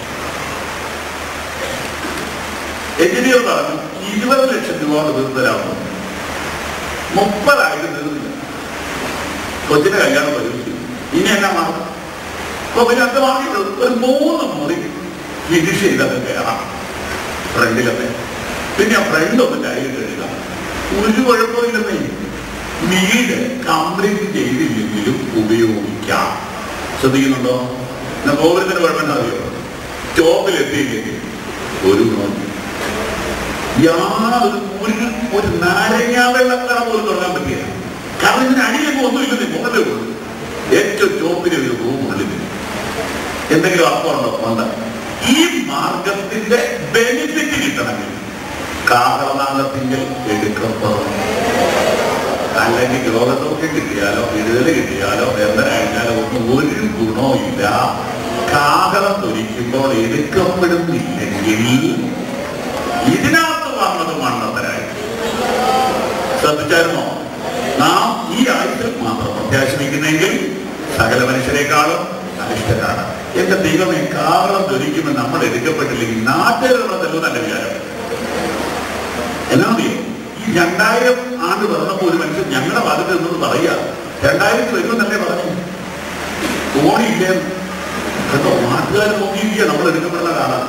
എഞ്ചിനീയർ പറഞ്ഞു ഇരുപത് ലക്ഷം രൂപ കൊണ്ട് തീർത്തരാവുന്നു മുപ്പതായിട്ട് തീർന്നില്ല കൊച്ചിന്റെ കല്യാണം പരിപാടി ഇനി എന്നാ മാറും അപ്പൊ പിന്നെ അത് വാങ്ങിയുള്ളൂ ഒരു മൂന്ന് മുറി ഫിനിഷ് ചെയ്തൊക്കെ കയറാം ഫ്രണ്ടിലൊക്കെ പിന്നെ ആ ഫ്രണ്ട് ഒന്ന് കയ്യിൽ കഴുകുക ഒരു കുഴപ്പമില്ലെന്നേ വീട് കംപ്ലീറ്റ് ചെയ്തില്ലെങ്കിലും ഉപയോഗിക്കാം ശ്രദ്ധിക്കുന്നുണ്ടോ എന്നാ ഗോപുരത്തിന് കുഴപ്പം എന്താ അറിയോ സ്റ്റോപ്പിൽ എത്തിയില്ലെങ്കിൽ ഒരു ഗുണം യാതൊരു ഒരു ഒരു നാരങ്ങ വെള്ളക്കട പോലും തുടങ്ങാൻ പറ്റില്ല കാരണം ഇതിന് അടിയിലേക്ക് ഒന്നുമില്ലെന്നേ മുകളിലേ ഉള്ളൂ ഏറ്റവും ടോപ്പിലെ ഒരു റൂം ഉള്ളിൽ എന്തെങ്കിലും അർത്ഥമുണ്ടോ ഉണ്ട് ഈ മാർഗത്തിന്റെ ബെനിഫിറ്റ് കിട്ടണമെങ്കിൽ കാഹളനാഗത്തിങ്കിൽ എടുക്കപ്പെടും അല്ലെങ്കിൽ രോഗസൗഖ്യം കിട്ടിയാലോ വിടുതല് കിട്ടിയാലോ എന്താ കഴിഞ്ഞാലോ ഒന്നും ഒരു ഗുണവും ഇല്ല കാഹളം ധരിക്കുമ്പോൾ എടുക്കപ്പെടുന്നില്ലെങ്കിൽ ഇതിനകത്ത് വന്നത് മണ്ണത്തരായി ശ്രദ്ധിച്ചായിരുന്നോ നാം ഈ ആയുസിൽ മാത്രം പ്രത്യാശിപ്പിക്കുന്നെങ്കിൽ സകല മനുഷ്യരെക്കാളും അനിഷ്ടരാണ് എന്റെ ദൈവമേ കാവളം ധരിക്കുമ്പോൾ നമ്മൾ എടുക്കപ്പെട്ടില്ലെങ്കിൽ നാട്ടുകാരുടെ തെളിവ് നല്ല വിചാരം എന്നാ മതിയോ ഈ രണ്ടായിരം ആണ്ട് പറഞ്ഞപ്പോ ഒരു മനുഷ്യൻ ഞങ്ങളുടെ ഭാഗത്ത് നിന്നത് പറയുക രണ്ടായിരത്തി വരുമെന്നല്ലേ പറഞ്ഞു ഓണിയില്ലേ കേട്ടോ നാട്ടുകാർ നോക്കിയിരിക്കുക നമ്മൾ എടുക്കപ്പെടുന്ന കാലം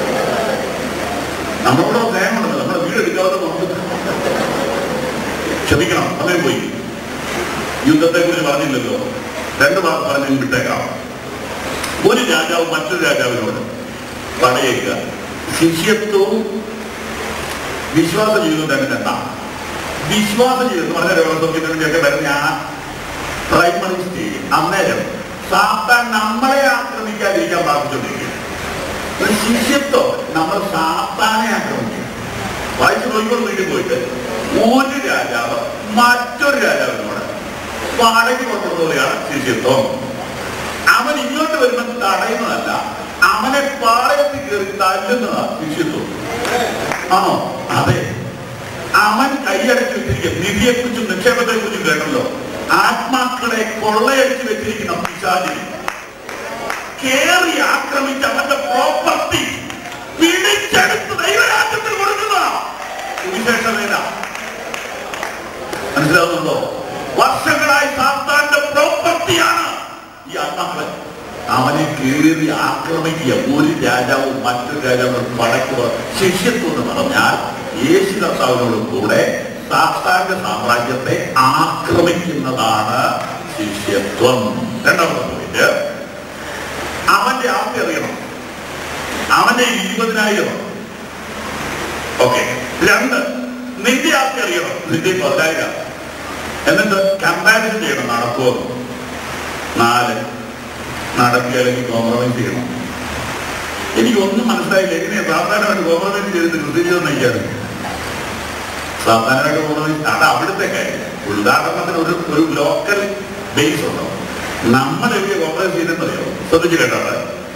നമ്മളോട് സ്നേഹമുണ്ടല്ലോ നമ്മുടെ വീട് എടുക്കാതെ നോക്കി ക്ഷമിക്കണം സമയം പോയി യുദ്ധത്തെ കുറിച്ച് പറഞ്ഞില്ലല്ലോ രണ്ട് വാക്ക് പറഞ്ഞു വിട്ടേക്കാം ഒരു രാജാവ് മറ്റൊരു രാജാവിനോട് പടയേക്കുക ശിഷ്യത്വവും വിശ്വാസ ജീവിതവും തമ്മിൽ എന്താ വിശ്വാസ ജീവിതം പറഞ്ഞ രോഗസൗഖ്യത്തിനൊക്കെ വരുന്ന ആ പ്രൈമറി സ്റ്റേജ് അന്നേരം സാത്താൻ നമ്മളെ ആക്രമിക്കാതിരിക്കാൻ പ്രാർത്ഥിച്ചുകൊണ്ടിരിക്കുക ഒരു ശിഷ്യത്വം നമ്മൾ സാത്താനെ ആക്രമിക്കുക വായിച്ചു നോക്കിക്കൊണ്ട് വീട്ടിൽ പോയിട്ട് ഒരു രാജാവ് മറ്റൊരു രാജാവിനോട് വാടകയ്ക്ക് കൊണ്ടുപോവുകയാണ് ശിഷ്യത്വം അവൻ ഇങ്ങോട്ട് വരുമ്പോൾ തടയുന്നതല്ല അവനെ പാളയത്തിൽ കയറി തല്ലുന്നതാണ് ശിഷ്യത്വം ആണോ അതെ അവൻ കൈയടക്കി വെച്ചിരിക്കുന്ന നിധിയെ കുറിച്ചും നിക്ഷേപത്തെ കുറിച്ചും കേട്ടല്ലോ ആത്മാക്കളെ കൊള്ളയടിച്ചു വെച്ചിരിക്കുന്ന പിശാചിനെ കേറി ആക്രമിച്ച് അവന്റെ പ്രോപ്പർട്ടി പിടിച്ചെടുത്ത് ദൈവരാജ്യത്തിൽ കൊടുക്കുന്ന സുവിശേഷവേല മനസ്സിലാവുന്നുണ്ടോ വർഷങ്ങളായി സാത്താന്റെ പ്രോപ്പർട്ടിയാണ് ഈ ആത്മാക്കളെ അവനെ കീറി ആക്രമിക്കുക ഒരു രാജാവും മറ്റൊരു രാജാവും പടക്കുക ശിഷ്യത്വം എന്ന് പറഞ്ഞാൽ യേശു കർത്താവിനോട് കൂടെ സാത്താന്റെ സാമ്രാജ്യത്തെ ആക്രമിക്കുന്നതാണ് ശിഷ്യത്വം രണ്ടാമത്തെ പോയിന്റ് അവന്റെ ആസ്തി അറിയണം അവന്റെ ഇരുപതിനായിരം ഓക്കെ രണ്ട് നിന്റെ ആസ്തി അറിയണം നിന്റെ പതിനായിരം എന്നിട്ട് കമ്പാരിസൺ ചെയ്യണം നടക്കുമോ നാല് നടത്തി അല്ലെങ്കിൽ കോംപ്രമൈസ് ചെയ്യണം എനിക്കൊന്നും മനസ്സിലായില്ല എങ്ങനെയാ സാധാരണമായിട്ട് കോംപ്രമൈസ് ചെയ്തിട്ട് കൃത്യമെന്ന് എനിക്കത് സാധാരണമായിട്ട് കോംപ്രമൈസ് അത് അവിടുത്തെ കാര്യം ഉദാഹരണത്തിന് ഒരു ഒരു ലോക്കൽ ബേസ് ഉണ്ടോ നമ്മൾ എവിടെ കോംപ്രമൈസ് ചെയ്തെന്നറിയോ ശ്രദ്ധിച്ചു കേട്ടോട്ടെ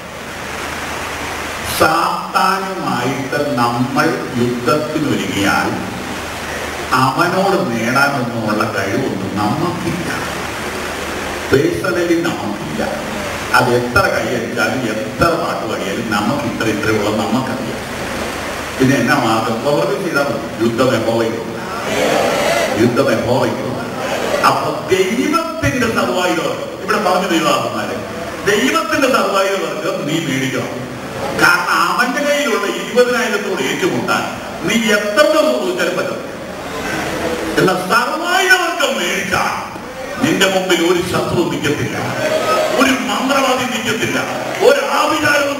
സാത്താനുമായിട്ട് നമ്മൾ യുദ്ധത്തിനൊരുങ്ങിയാൽ അവനോട് നേടാനൊന്നുമുള്ള കഴിവൊന്നും നമുക്കില്ല പേഴ്സണലി നമുക്കില്ല അത് എത്ര കൈയടിച്ചാലും എത്ര പാട്ട് പാടിയാലും നമുക്ക് ഇത്ര ഇത്രയുള്ള നമുക്കറിയാം പിന്നെ എന്നാ മാർഗം പ്രവർത്തി ചെയ്താൽ മതി യുദ്ധം എപ്പോവയ്ക്കും യുദ്ധം എപ്പോവയ്ക്കും അപ്പൊ ദൈവത്തിന്റെ സർവായുധം ഇവിടെ പറഞ്ഞു ദൈവാത്മാരെ ദൈവത്തിന്റെ സർവായുധം നീ മേടിക്കണം കാരണം അവന്റെ കയ്യിലുള്ള ഇരുപതിനായിരത്തോട് ഏറ്റുമുട്ടാൻ നീ എത്ര ദിവസം ചോദിച്ചാലും പറ്റും എന്നാൽ സർവായുധവർഗം മേടിച്ചാൽ നിന്റെ മുമ്പിൽ ഒരു ശത്രു നിൽക്കത്തില്ല ഒരു മന്ത്രവാദി നിൽക്കത്തില്ല ഒരു ആവിചാരം